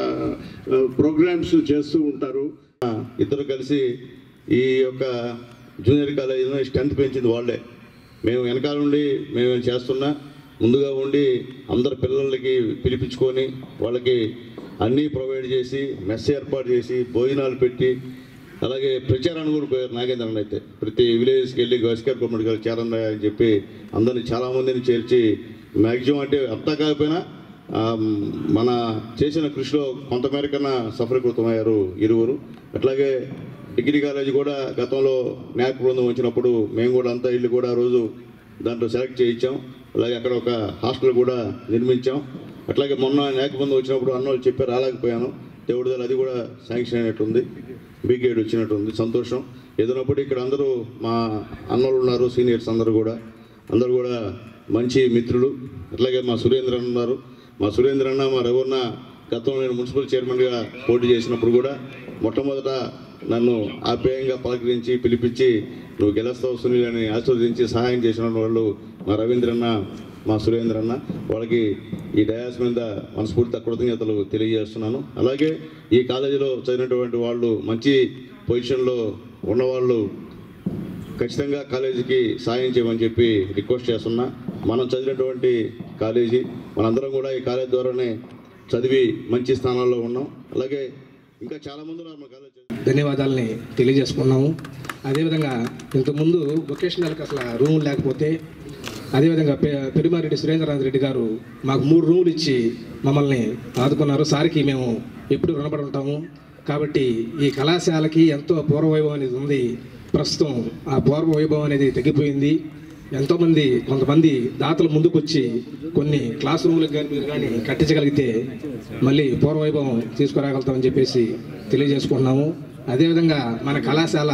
ప్రోగ్రామ్స్ చేస్తూ ఉంటారు ఇద్దరు కలిసి ఈ యొక్క జూనియర్ కాలేజీలో స్ట్రెంత్ పెంచింది వాళ్ళే మేము వెనకాల నుండి మేము చేస్తున్నా ముందుగా ఉండి అందరు పిల్లలకి పిలిపించుకొని వాళ్ళకి అన్నీ ప్రొవైడ్ చేసి మెస్ ఏర్పాటు చేసి భోజనాలు పెట్టి అలాగే ప్రచారాన్ని కూడా పోయారు నాగేంద్రన్ అయితే ప్రతి విలేజ్కి వెళ్ళి గస్కర్ గవర్నమెంట్ గారు చేరండి అని చెప్పి అందరిని చాలామందిని చేర్చి మ్యాక్సిమం అంటే అంతా కాకపోయినా ఆ, మన చేసిన కృషిలో కొంతమేరకన్నా సఫలీకృతమయ్యారు ఇరువురు అట్లాగే డిగ్రీ కాలేజీ కూడా గతంలో న్యాక్ బృందం వచ్చినప్పుడు మేము కూడా అంతా ఇల్లు కూడా ఆ రోజు దాంట్లో సెలెక్ట్ చేయించాం అలాగే అక్కడ ఒక హాస్టల్ కూడా నిర్మించాం అట్లాగే మొన్న న్యాక్ బృందం వచ్చినప్పుడు అన్నోళ్ళు చెప్పి రాలేకపోయాను దేవుడి దళ అది కూడా శాంక్షన్ అయినట్టుంది బీగేడ్ వచ్చినట్టుంది సంతోషం ఏదైనప్పుడు ఇక్కడ అందరూ మా అన్నోళ్ళు ఉన్నారు సీనియర్స్ అందరూ కూడా అందరూ కూడా మంచి మిత్రులు అట్లాగే మా సురేంద్ర అన్న ఉన్నారు మా సురేంద్ర అన్న మా రఘున్న గతంలో నేను మున్సిపల్ చైర్మన్గా పోటీ చేసినప్పుడు కూడా మొట్టమొదట నన్ను ఆప్యాయంగా పలకరించి పిలిపించి నువ్వు గెలుస్తావు సునీల్ అని ఆశీర్వదించి సహాయం చేసిన వాళ్ళు మా రవీంద్రన్న మా సురేంద్ర అన్న వాళ్ళకి ఈ డయాస్ మీద మనస్ఫూర్తి కృతజ్ఞతలు తెలియజేస్తున్నాను అలాగే ఈ కాలేజీలో చదివినటువంటి వాళ్ళు మంచి పొజిషన్లో ఉన్నవాళ్ళు ఖచ్చితంగా కాలేజీకి సాయం చేయమని చెప్పి రిక్వెస్ట్ చేస్తున్నా మనం చదివినటువంటి కాలేజీ మనందరం కూడా ఈ కాలేజీ ద్వారానే చదివి మంచి స్థానాల్లో ఉన్నాం అలాగే ఇంకా చాలామంది ఉన్నారు మన కాలేజీ ధన్యవాదాలని తెలియజేసుకున్నాము అదేవిధంగా ఇంతకుముందు వొకేషనల్కి అసలు రూములు లేకపోతే అదేవిధంగా పె పెరుమారెడ్డి సురేంద్రనాథ్ రెడ్డి గారు మాకు మూడు రూములు ఇచ్చి మమ్మల్ని ఆదుకున్నారు సార్కి మేము ఎప్పుడు రుణపడి ఉంటాము కాబట్టి ఈ కళాశాలకి ఎంతో పూర్వవైభవం అనేది ఉంది ప్రస్తుతం ఆ పూర్వ వైభవం అనేది తగ్గిపోయింది ఎంతోమంది కొంతమంది దాతలు ముందుకొచ్చి కొన్ని క్లాస్ రూమ్లకు కానీ మీరు కానీ కట్టించగలిగితే మళ్ళీ పూర్వవైభవం తీసుకురాగలుగుతామని చెప్పేసి తెలియజేసుకుంటున్నాము అదేవిధంగా మన కళాశాల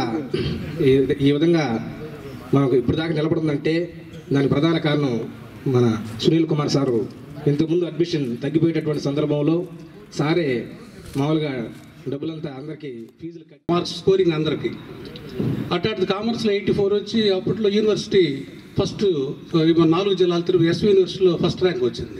ఈ ఈ విధంగా మనకు ఇప్పుడు దాకా నిలబడుతుందంటే దానికి ప్రధాన కారణం మన సునీల్ కుమార్ సారు ఇంతకుముందు అడ్మిషన్ తగ్గిపోయేటటువంటి సందర్భంలో సారే మామూలుగా డబ్బులంతా అందరికీ ఫీజులు కట్టి మార్క్స్ స్కోరింగ్ అందరికి అట్లాంటి కామర్స్లో ఎయిటీ ఫోర్ వచ్చి అప్పట్లో యూనివర్సిటీ ఫస్ట్ మన నాలుగు జిల్లాలు తిరుగు ఎస్వి యూనివర్సిటీలో ఫస్ట్ ర్యాంక్ వచ్చింది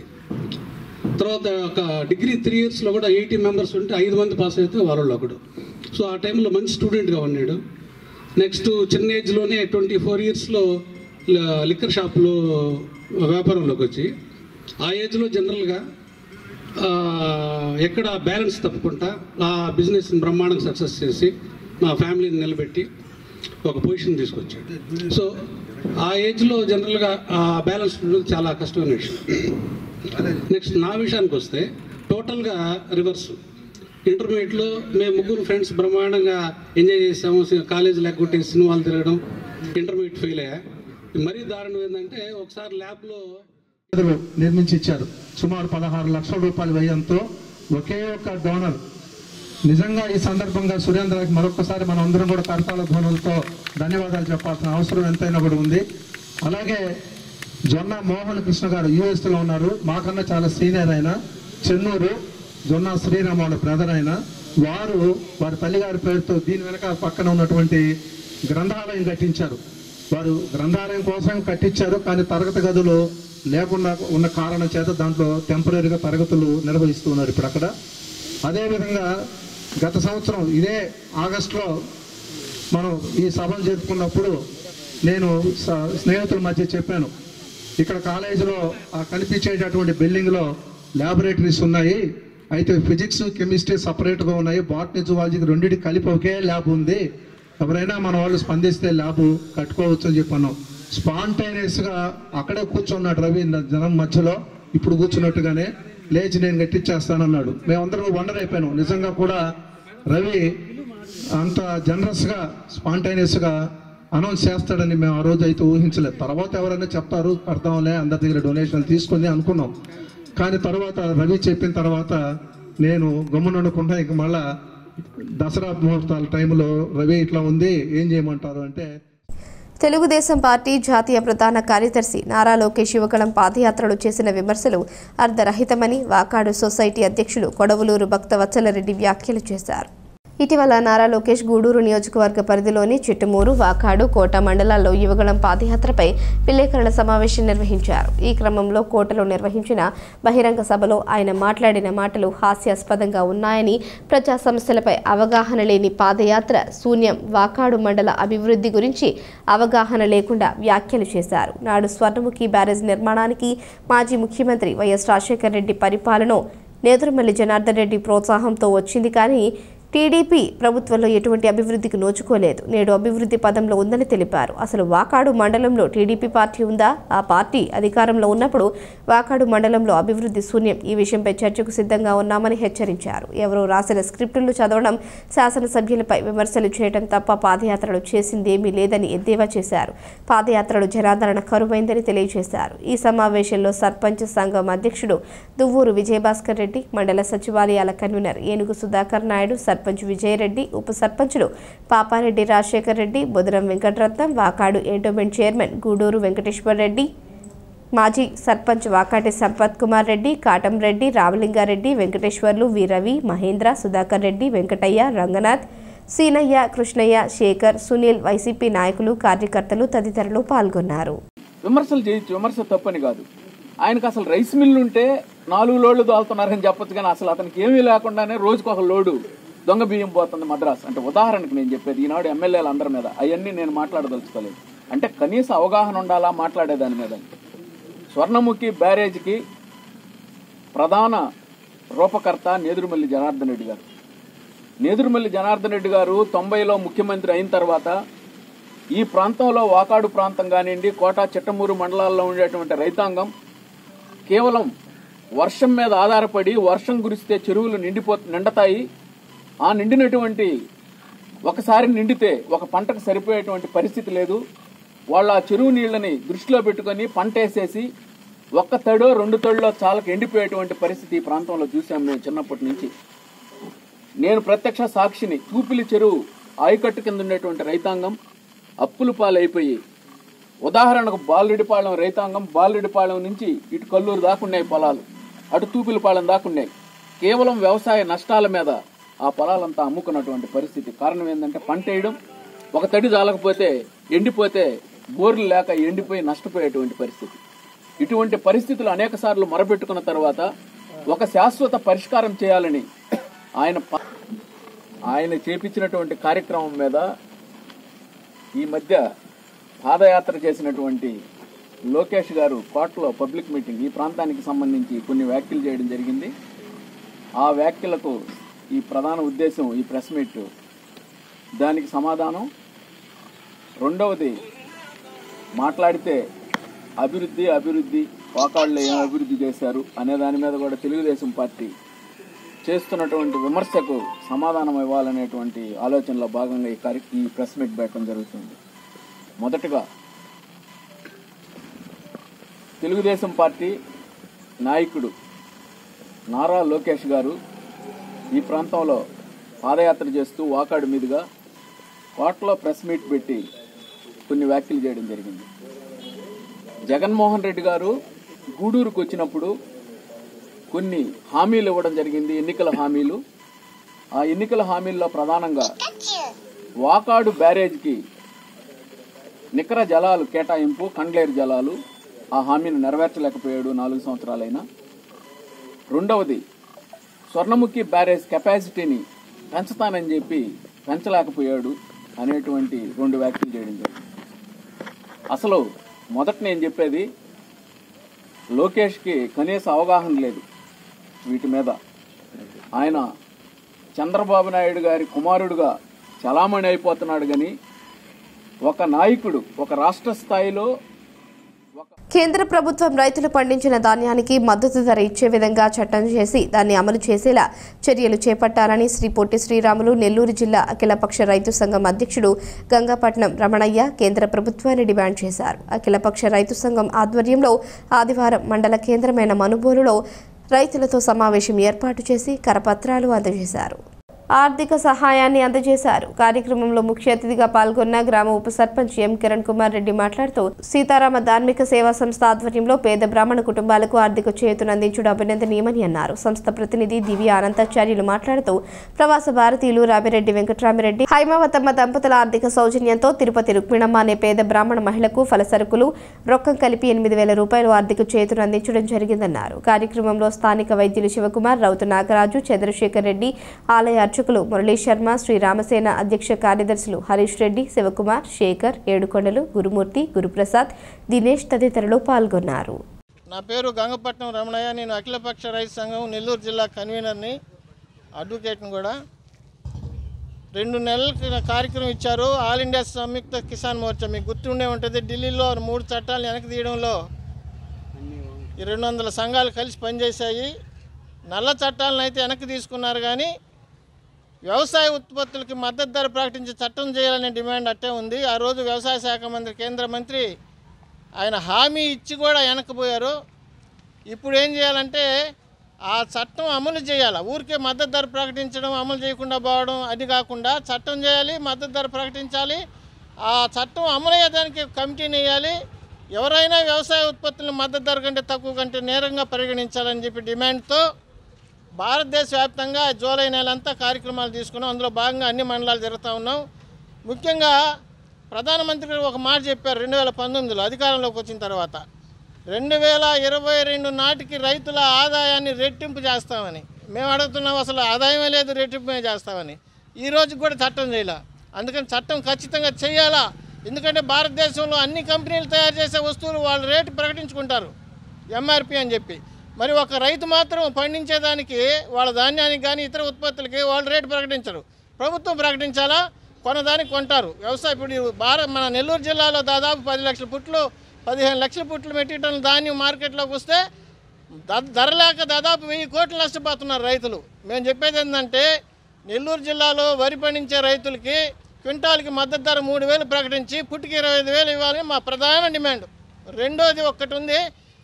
తర్వాత ఒక డిగ్రీ త్రీ ఇయర్స్లో కూడా ఎయిటీ మెంబర్స్ ఉంటే ఐదు మంది పాస్ అయితే వాళ్ళలో ఒకడు సో ఆ టైంలో మంచి స్టూడెంట్గా ఉన్నాడు నెక్స్ట్ చిన్న ఏజ్లోనే ట్వంటీ ఫోర్ ఇయర్స్లో లిక్కర్ షాప్లో వ్యాపారంలోకి వచ్చి ఆ ఏజ్లో జనరల్గా ఆ, ఎక్కడ బ్యాలెన్స్ తప్పకుండా ఆ బిజినెస్ బ్రహ్మాండంగా సక్సెస్ చేసి మా ఫ్యామిలీని నిలబెట్టి ఒక పొజిషన్ తీసుకొచ్చాడు సో ఆ ఏజ్లో జనరల్గా ఆ బ్యాలెన్స్ ఉండడం చాలా కష్టమైన విషయం నెక్స్ట్ నా విషయానికి వస్తే టోటల్గా రివర్స్ ఇంటర్మీడియట్లో మేము ముగ్గురు ఫ్రెండ్స్ బ్రహ్మాండంగా ఎంజాయ్ చేసాము కాలేజ్ లేకుంటే సినిమాలు తిరగడం ఇంటర్మీడియట్ ఫెయిల్ అయ్యా మరీ దారుణం ఏంటంటే ఒకసారి ల్యాబ్లో పేదలు నిర్మించి ఇచ్చారు సుమారు పదహారు లక్షల రూపాయల వ్యయంతో ఒకే ఒక్క డోనర్ నిజంగా ఈ సందర్భంగా సురేంద్రకి మరొకసారి మనం అందరం కూడా కరతాళ ధ్వనులతో ధన్యవాదాలు చెప్పాల్సిన అవసరం ఎంతైనా కూడా ఉంది అలాగే జొన్న మోహన్ కృష్ణ గారు యుఎస్లో ఉన్నారు మాకన్నా చాలా సీనియర్ అయిన చెన్నూరు జొన్న శ్రీరామ వాళ్ళ బ్రదర్ అయిన వారు వారి తల్లిగారి పేరుతో దీని వెనక పక్కన ఉన్నటువంటి గ్రంథాలయం కట్టించారు వారు గ్రంథాలయం కోసం కట్టించారు కానీ తరగతి గదులు లేకుండా ఉన్న కారణం చేత దాంట్లో టెంపరీగా తరగతులు నిర్వహిస్తున్నారు ఇప్పుడు అక్కడ అదేవిధంగా గత సంవత్సరం ఇదే ఆగస్టులో మనం ఈ సభలు జరుపుకున్నప్పుడు నేను స- స్నేహితుల మధ్య చెప్పాను ఇక్కడ కాలేజీలో ఆ కనిపించేటటువంటి బిల్డింగ్లో ల్యాబొరేటరీస్ ఉన్నాయి అయితే ఫిజిక్స్ కెమిస్ట్రీ సపరేట్గా ఉన్నాయి బాటనీ జువాలజీకి రెండింటి కలిపి ఒకే ల్యాబ్ ఉంది ఎవరైనా మన వాళ్ళు స్పందిస్తే ల్యాబ్ కట్టుకోవచ్చు అని చెప్పన్నాం స్పాంటైనియస్గా అక్కడే కూర్చున్నాడు రవి ఇంద- జనం మధ్యలో ఇప్పుడు కూర్చున్నట్టుగానే లేచి నేను కట్టించేస్తానన్నాడు మేమందరం వండర్ అయిపోయాను నిజంగా కూడా రవి అంత జనరస్గా స్పాంటైనియస్గా అనౌన్స్ చేస్తాడని మేము ఆ రోజు అయితే ఊహించలేదు తర్వాత ఎవరైనా చెప్తారు కడతాంలే అందరి దగ్గర డొనేషన్లు తీసుకుంది అనుకున్నాం కానీ తర్వాత రవి చెప్పిన తర్వాత నేను గమ్ముననుకుంటా ఇంక మళ్ళా దసరా ముహూర్తాల టైంలో రవి ఇట్లా ఉంది ఏం చేయమంటారు అంటే తెలుగుదేశం పార్టీ జాతీయ ప్రధాన కార్యదర్శి నారా లోకేష్ యువగళం పాదయాత్రలు చేసిన విమర్శలు అర్ధరహితమని వాకాడు సొసైటీ అధ్యక్షులు కొడవలూరు భక్తవత్సలరెడ్డి వ్యాఖ్యలు చేశారు ఇటీవల నారా లోకేష్ గూడూరు నియోజకవర్గ పరిధిలోని చిట్టుమూరు వాకాడు కోట మండలాల్లో యువగళం పాదయాత్రపై విలేకరుల సమావేశం నిర్వహించారు ఈ క్రమంలో కోటలో నిర్వహించిన బహిరంగ సభలో ఆయన మాట్లాడిన మాటలు హాస్యాస్పదంగా ఉన్నాయని ప్రజా సమస్యలపై అవగాహన లేని పాదయాత్ర శూన్యం వాకాడు మండల అభివృద్ధి గురించి అవగాహన లేకుండా వ్యాఖ్యలు చేశారు నాడు స్వర్ణముఖి బ్యారేజ్ నిర్మాణానికి మాజీ ముఖ్యమంత్రి వైఎస్ రాజశేఖర రెడ్డి పరిపాలన నేదురుమల్లి జనార్దన్ రెడ్డి ప్రోత్సాహంతో వచ్చింది కానీ టీడీపీ ప్రభుత్వంలో ఎటువంటి అభివృద్ధికి నోచుకోలేదు నేడు అభివృద్ధి పదంలో ఉందని తెలిపారు అసలు వాకాడు మండలంలో టీడీపీ పార్టీ ఉందా ఆ పార్టీ అధికారంలో ఉన్నప్పుడు వాకాడు మండలంలో అభివృద్ధి శూన్యం ఈ విషయంపై చర్చకు సిద్ధంగా ఉన్నామని హెచ్చరించారు ఎవరో రాసిన స్క్రిప్టులు చదవడం శాసనసభ్యులపై విమర్శలు చేయడం తప్ప పాదయాత్రలు చేసిందేమీ లేదని ఎద్దేవా చేశారు పాదయాత్రలు జనాదరణ కరువైందని తెలియజేశారు ఈ సమావేశంలో సర్పంచ్ సంఘం అధ్యక్షుడు దువ్వూరు విజయభాస్కర్ రెడ్డి మండల సచివాలయాల కన్వీనర్ ఏనుగు సుధాకర్ నాయుడు సర్పంచ్ విజయరెడ్డి ఉప సర్పంచులు పాపారెడ్డి రాజశేఖర్ రెడ్డి బుధరం వెంకటరత్నం వాకాడు ఎండోమెంట్ చైర్మన్ గూడూరు వెంకటేశ్వర్ రెడ్డి మాజీ సర్పంచ్ వాకాటి సంపత్ కుమార్ రెడ్డి కాటం రెడ్డి రామలింగారెడ్డి వెంకటేశ్వర్లు వీరవి మహేంద్ర సుధాకర్ రెడ్డి వెంకటయ్య రంగనాథ్ సీనయ్య కృష్ణయ్య శేఖర్ సునీల్ వైసీపీ నాయకులు కార్యకర్తలు తదితరులు పాల్గొన్నారు విమర్శలు చేయొచ్చు విమర్శ తప్పని కాదు ఆయనకు అసలు రైస్ మిల్లు ఉంటే నాలుగు లోడ్లు దోలుతున్నారని చెప్పొచ్చు కానీ అసలు అతనికి ఏమీ లేకుండానే రోజుకు ఒక లోడు దొంగ బియ్యం పోతుంది మద్రాసు అంటే ఉదాహరణకు నేను చెప్పేది ఈనాడు ఎమ్మెల్యేలు అందరి మీద అవన్నీ నేను మాట్లాడదలుచుకోలేదు అంటే కనీస అవగాహన ఉండాలా మాట్లాడే దాని మీద స్వర్ణముఖి బ్యారేజ్కి ప్రధాన రూపకర్త నేదురుమల్లి జనార్దన్ రెడ్డి గారు నేదురుమల్లి జనార్దన్ రెడ్డి గారు తొంభైలో ముఖ్యమంత్రి అయిన తర్వాత ఈ ప్రాంతంలో వాకాడు ప్రాంతం కానివ్వండి కోట చిట్టమూరు మండలాల్లో ఉండేటువంటి రైతాంగం కేవలం వర్షం మీద ఆధారపడి వర్షం కురిస్తే చెరువులు నిండిపో నిండతాయి ఆ నిండినటువంటి ఒకసారి నిండితే ఒక పంటకు సరిపోయేటువంటి పరిస్థితి లేదు వాళ్ళు ఆ చెరువు నీళ్ళని దృష్టిలో పెట్టుకొని పంట వేసేసి ఒక్క తడో రెండు తడిలో చాలకు ఎండిపోయేటువంటి పరిస్థితి ఈ ప్రాంతంలో చూసాం మేము చిన్నప్పటి నుంచి నేను ప్రత్యక్ష సాక్షిని తూపిలి చెరువు ఆయకట్టు కింద ఉండేటువంటి రైతాంగం అప్పుల పాలైపోయి ఉదాహరణకు బాలుడిపాళెం రైతాంగం బాలుడిపాళెం నుంచి ఇటు కల్లూరు దాకున్నాయి పొలాలు అటు తూపిలిపాళెం దాకున్నాయి కేవలం వ్యవసాయ నష్టాల మీద ఆ పొలాలంతా అమ్ముకున్నటువంటి పరిస్థితి కారణం ఏంటంటే పంట వేయడం ఒక తడి జాలకపోతే ఎండిపోతే బోర్లు లేక ఎండిపోయి నష్టపోయేటువంటి పరిస్థితి ఇటువంటి పరిస్థితులు అనేక సార్లు మొరపెట్టుకున్న తర్వాత ఒక శాశ్వత పరిష్కారం చేయాలని ఆయన ప- ఆయన చేపించినటువంటి కార్యక్రమం మీద ఈ మధ్య పాదయాత్ర చేసినటువంటి లోకేష్ గారు కోటలో పబ్లిక్ మీటింగ్ ఈ ప్రాంతానికి సంబంధించి కొన్ని వ్యాఖ్యలు చేయడం జరిగింది ఆ వ్యాఖ్యలకు ఈ ప్రధాన ఉద్దేశం ఈ ప్రెస్ మీట్ దానికి సమాధానం రెండవది మాట్లాడితే అభివృద్ధి అభివృద్ధి వాకాళ్ళు ఏం అభివృద్ధి చేశారు అనే దాని మీద కూడా తెలుగుదేశం పార్టీ చేస్తున్నటువంటి విమర్శకు సమాధానం ఇవ్వాలనేటువంటి ఆలోచనలో భాగంగా ఈ కార్య ఈ ప్రెస్ మీట్ పెట్టడం జరుగుతుంది మొదటగా తెలుగుదేశం పార్టీ నాయకుడు నారా లోకేష్ గారు ఈ ప్రాంతంలో పాదయాత్ర చేస్తూ వాకాడు మీదుగా కోటలో ప్రెస్ మీట్ పెట్టి కొన్ని వ్యాఖ్యలు చేయడం జరిగింది జగన్మోహన్ రెడ్డి గారు గూడూరుకు వచ్చినప్పుడు కొన్ని హామీలు ఇవ్వడం జరిగింది ఎన్నికల హామీలు ఆ ఎన్నికల హామీల్లో ప్రధానంగా వాకాడు బ్యారేజ్కి నికర జలాలు కేటాయింపు కండ్లేరు జలాలు ఆ హామీని నెరవేర్చలేకపోయాడు నాలుగు సంవత్సరాలైనా రెండవది స్వర్ణముఖి బ్యారేజ్ కెపాసిటీని పెంచుతానని చెప్పి పెంచలేకపోయాడు అనేటువంటి రెండు వ్యాఖ్యలు చేయడం జరిగింది అసలు మొదట నేను చెప్పేది లోకేష్కి కనీస అవగాహన లేదు వీటి మీద ఆయన చంద్రబాబు నాయుడు గారి కుమారుడుగా చలామణి అయిపోతున్నాడు కానీ ఒక నాయకుడు ఒక రాష్ట్ర స్థాయిలో కేంద్ర ప్రభుత్వం రైతులు పండించిన ధాన్యానికి మద్దతు ధర ఇచ్చే విధంగా చట్టం చేసి దాన్ని అమలు చేసేలా చర్యలు చేపట్టాలని శ్రీ పొట్టి శ్రీరాములు నెల్లూరు జిల్లా అఖిలపక్ష రైతు సంఘం అధ్యక్షుడు గంగాపట్నం రమణయ్య కేంద్ర ప్రభుత్వాన్ని డిమాండ్ చేశారు అఖిలపక్ష రైతు సంఘం ఆధ్వర్యంలో ఆదివారం మండల కేంద్రమైన మనుబోలులో రైతులతో సమావేశం ఏర్పాటు చేసి కరపత్రాలు అందజేశారు ఆర్థిక సహాయాన్ని అందజేశారు కార్యక్రమంలో ముఖ్య అతిథిగా పాల్గొన్న గ్రామ ఉప సర్పంచ్ ఎం కిరణ్ కుమార్ రెడ్డి మాట్లాడుతూ సీతారామ ధార్మిక సేవా సంస్థ ఆధ్వర్యంలో పేద బ్రాహ్మణ కుటుంబాలకు ఆర్థిక చేయూతను అందించడం అభినందనీయమని అన్నారు సంస్థ ప్రతినిధి దివ్య అనంతాచార్యులు మాట్లాడుతూ ప్రవాస భారతీయులు రామిరెడ్డి వెంకట్రామిరెడ్డి హైమావతమ్మ దంపతుల ఆర్థిక సౌజన్యంతో తిరుపతి రుక్మిణమ్మ అనే పేద బ్రాహ్మణ మహిళకు ఫలసరుకులు రొక్కం కలిపి ఎనిమిది వేల రూపాయలు ఆర్థిక చేతును అందించడం జరిగిందన్నారు కార్యక్రమంలో స్థానిక వైద్యులు శివకుమార్ రౌతు నాగరాజు చంద్రశేఖర్ రెడ్డి ఆలయ అర్చకులు మురళీ శర్మ శ్రీ రామసేన అధ్యక్ష కార్యదర్శులు హరీష్ రెడ్డి శివకుమార్ శేఖర్ ఏడుకొండలు గురుమూర్తి గురుప్రసాద్ దినేష్ తదితరులు పాల్గొన్నారు నా పేరు గంగపట్నం రమణయ్య నేను అఖిలపక్ష రైతు సంఘం నెల్లూరు జిల్లా కన్వీనర్ని అడ్వకేట్ని కూడా రెండు నెలల కార్యక్రమం ఇచ్చారు ఆల్ ఇండియా సంయుక్త కిసాన్ మోర్చా మీకు గుర్తుండే ఉంటుంది ఢిల్లీలో మూడు చట్టాలు వెనక్కి తీయడంలో ఈ రెండు వందల సంఘాలు కలిసి పనిచేశాయి నల్ల చట్టాలను అయితే వెనక్కి తీసుకున్నారు కానీ వ్యవసాయ ఉత్పత్తులకి మద్దతు ధర ప్రకటించి చట్టం చేయాలనే డిమాండ్ అట్టే ఉంది ఆ రోజు వ్యవసాయ శాఖ మంత్రి కేంద్ర మంత్రి ఆయన హామీ ఇచ్చి కూడా వెనక్కిపోయారు ఇప్పుడు ఏం చేయాలంటే ఆ చట్టం అమలు చేయాలి ఊరికే మద్దతు ధర ప్రకటించడం అమలు చేయకుండా పోవడం అది కాకుండా చట్టం చేయాలి మద్దతు ధర ప్రకటించాలి ఆ చట్టం అమలు అయ్యేదానికి కమిటీని వేయాలి ఎవరైనా వ్యవసాయ ఉత్పత్తులను మద్దతు ధర కంటే తక్కువ కంటే నేరంగా పరిగణించాలని చెప్పి డిమాండ్తో భారతదేశ వ్యాప్తంగా జూలై నెలంతా కార్యక్రమాలు తీసుకున్నాం అందులో భాగంగా అన్ని మండలాలు జరుగుతూ ఉన్నాం ముఖ్యంగా ప్రధానమంత్రి గారు ఒక మాట చెప్పారు రెండు వేల పంతొమ్మిదిలో అధికారంలోకి వచ్చిన తర్వాత రెండు వేల ఇరవై రెండు నాటికి రైతుల ఆదాయాన్ని రెట్టింపు చేస్తామని మేము అడుగుతున్నాం అసలు ఆదాయమే లేదు రెట్టింపు చేస్తామని ఈ రోజు కూడా చట్టం చేయాల అందుకని చట్టం ఖచ్చితంగా చేయాలా ఎందుకంటే భారతదేశంలో అన్ని కంపెనీలు తయారు చేసే వస్తువులు వాళ్ళ రేటు ప్రకటించుకుంటారు ఎంఆర్పి అని చెప్పి మరి ఒక రైతు మాత్రం పండించేదానికి వాళ్ళ ధాన్యానికి కానీ ఇతర ఉత్పత్తులకి వాళ్ళు రేటు ప్రకటించరు ప్రభుత్వం ప్రకటించాలా కొనదానికి కొంటారు వ్యవసాయ ఇప్పుడు భారత్ మన నెల్లూరు జిల్లాలో దాదాపు పది లక్షల పుట్లు పదిహేను లక్షల పుట్లు మెట్రిక్ టన్నుల ధాన్యం మార్కెట్లోకి వస్తే ద- ధర లేక దాదాపు వెయ్యి కోట్లు నష్టపోతున్నారు రైతులు మేము చెప్పేది ఏంటంటే నెల్లూరు జిల్లాలో వరి పండించే రైతులకి క్వింటాల్కి మద్దతు ధర మూడు వేలు ప్రకటించి పుట్టుకి ఇరవై ఐదు వేలు ఇవ్వాలని మా ప్రధాన డిమాండ్ రెండోది ఒక్కటి ఉంది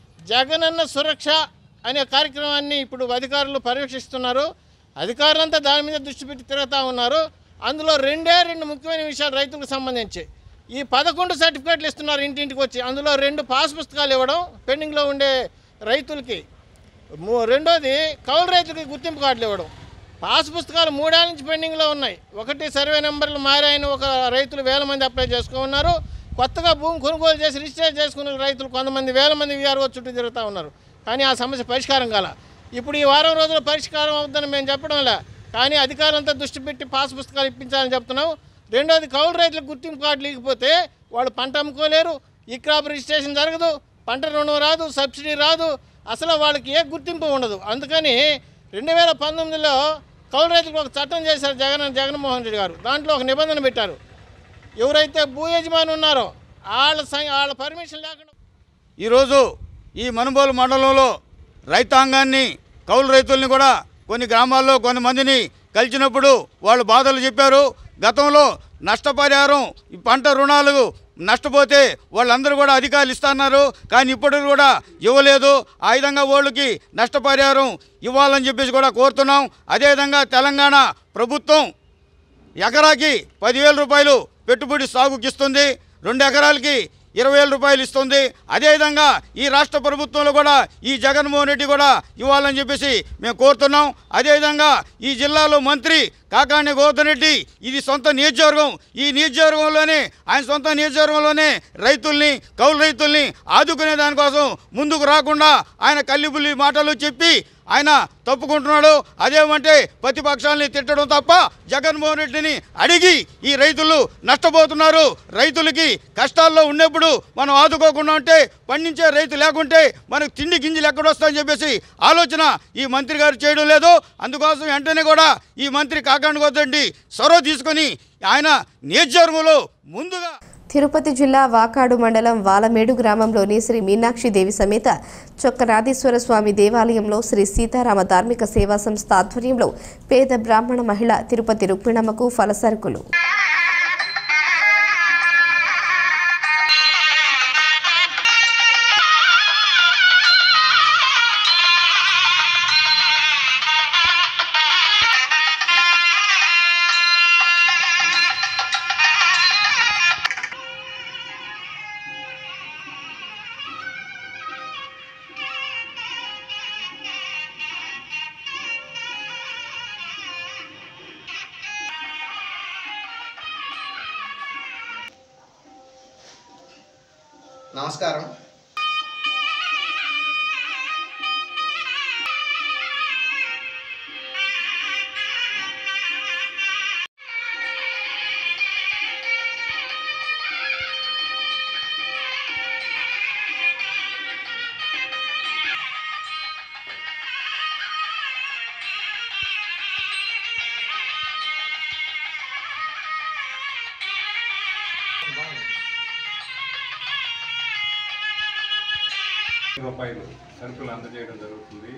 జగనన్న సురక్ష అనే కార్యక్రమాన్ని ఇప్పుడు అధికారులు పర్యవేక్షిస్తున్నారు అధికారులంతా దాని మీద దృష్టి పెట్టి తిరుగుతూ ఉన్నారు అందులో రెండే రెండు ముఖ్యమైన విషయాలు రైతులకు సంబంధించి ఈ పదకొండు సర్టిఫికేట్లు ఇస్తున్నారు ఇంటింటికి వచ్చి అందులో రెండు పాస్ పుస్తకాలు ఇవ్వడం పెండింగ్లో ఉండే రైతులకి మూ- రెండోది కౌలు రైతులకి గుర్తింపు కార్డులు ఇవ్వడం పాస్ పుస్తకాలు మూడేళ్ళ నుంచి పెండింగ్లో ఉన్నాయి ఒకటి సర్వే నెంబర్లు మారాయని ఒక రైతులు వేల మంది అప్లై చేసుకున్నారు కొత్తగా భూమి కొనుగోలు చేసి రిజిస్టర్ చేసుకున్న రైతులు కొంతమంది వేల మంది వీఆర్ఓ చుట్టూ తిరుగుతూ ఉన్నారు కానీ ఆ సమస్య పరిష్కారం కాల ఇప్పుడు ఈ వారం రోజుల్లో పరిష్కారం అవుతుందని మేము చెప్పడం లే కానీ అధికారులంతా దృష్టి పెట్టి పాస్ పుస్తకాలు ఇప్పించాలని చెప్తున్నాం రెండోది కౌలు రైతులకు గుర్తింపు కార్డు లేకపోతే వాళ్ళు పంట అమ్ముకోలేరు ఈ క్రాప్ రిజిస్ట్రేషన్ జరగదు పంట రుణం రాదు సబ్సిడీ రాదు అసలు వాళ్ళకి ఏ గుర్తింపు ఉండదు అందుకని రెండు వేల పంతొమ్మిదిలో కౌలు రైతులకు ఒక చట్టం చేశారు జగన్ జగన్మోహన్ రెడ్డి గారు దాంట్లో ఒక నిబంధన పెట్టారు ఎవరైతే భూ యజమాని ఉన్నారో వాళ్ళ సం- వాళ్ళ పర్మిషన్ లేకుండా ఈరోజు ఈ మనుబోలు మండలంలో రైతాంగాన్ని కౌలు రైతుల్ని కూడా కొన్ని గ్రామాల్లో కొంతమందిని కలిసినప్పుడు వాళ్ళు బాధలు చెప్పారు గతంలో నష్టపరిహారం ఈ పంట రుణాలు నష్టపోతే వాళ్ళందరూ కూడా అధికారులు ఇస్తున్నారు కానీ ఇప్పటికి కూడా ఇవ్వలేదు ఆ విధంగా వాళ్ళకి నష్టపరిహారం ఇవ్వాలని చెప్పేసి కూడా కోరుతున్నాం అదేవిధంగా తెలంగాణ ప్రభుత్వం ఎకరాకి పదివేల రూపాయలు పెట్టుబడి సాగుకి ఇస్తుంది రెండు ఎకరాలకి ఇరవై వేల రూపాయలు ఇస్తుంది అదేవిధంగా ఈ రాష్ట్ర ప్రభుత్వంలో కూడా ఈ జగన్మోహన్ రెడ్డి కూడా ఇవ్వాలని చెప్పేసి మేము కోరుతున్నాం అదేవిధంగా ఈ జిల్లాలో మంత్రి కాకాణి గోవర్ధన్ రెడ్డి ఇది సొంత నియోజకవర్గం ఈ నియోజకవర్గంలోనే ఆయన సొంత నియోజకవర్గంలోనే రైతుల్ని కౌలు రైతుల్ని ఆదుకునే దానికోసం ముందుకు రాకుండా ఆయన కల్లిబుల్లి మాటలు చెప్పి ఆయన తప్పుకుంటున్నాడు అదేమంటే ప్రతిపక్షాలని తిట్టడం తప్ప జగన్మోహన్ రెడ్డిని అడిగి ఈ రైతులు నష్టపోతున్నారు రైతులకి కష్టాల్లో ఉన్నప్పుడు మనం ఆదుకోకుండా ఉంటే పండించే రైతు లేకుంటే మనకు తిండి గింజలు ఎక్కడొస్తాయని చెప్పేసి ఆలోచన ఈ మంత్రి గారు చేయడం లేదు అందుకోసం వెంటనే కూడా ఈ మంత్రి కాకాండి గోదండి చొరవ తీసుకొని ఆయన నియోజకవర్గంలో ముందుగా తిరుపతి జిల్లా వాకాడు మండలం వాలమేడు గ్రామంలోని శ్రీ మీనాక్షి దేవి సమేత చొక్కనాథీశ్వర స్వామి దేవాలయంలో శ్రీ సీతారామ ధార్మిక సేవా సంస్థ ఆధ్వర్యంలో పేద బ్రాహ్మణ మహిళ తిరుపతి రుక్మిణమ్మకు ఫలసరుకులు నమస్కారం రూపాయలు సరుకులు అందజేయడం జరుగుతుంది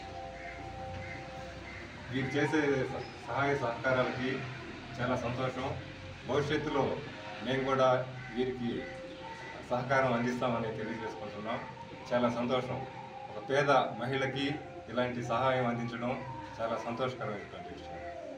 వీరు చేసే సహాయ సహకారాలకి చాలా సంతోషం భవిష్యత్తులో మేము కూడా వీరికి సహకారం అందిస్తామని తెలియజేసుకుంటున్నాం చాలా సంతోషం ఒక పేద మహిళకి ఇలాంటి సహాయం అందించడం చాలా సంతోషకరమైనటువంటి విషయం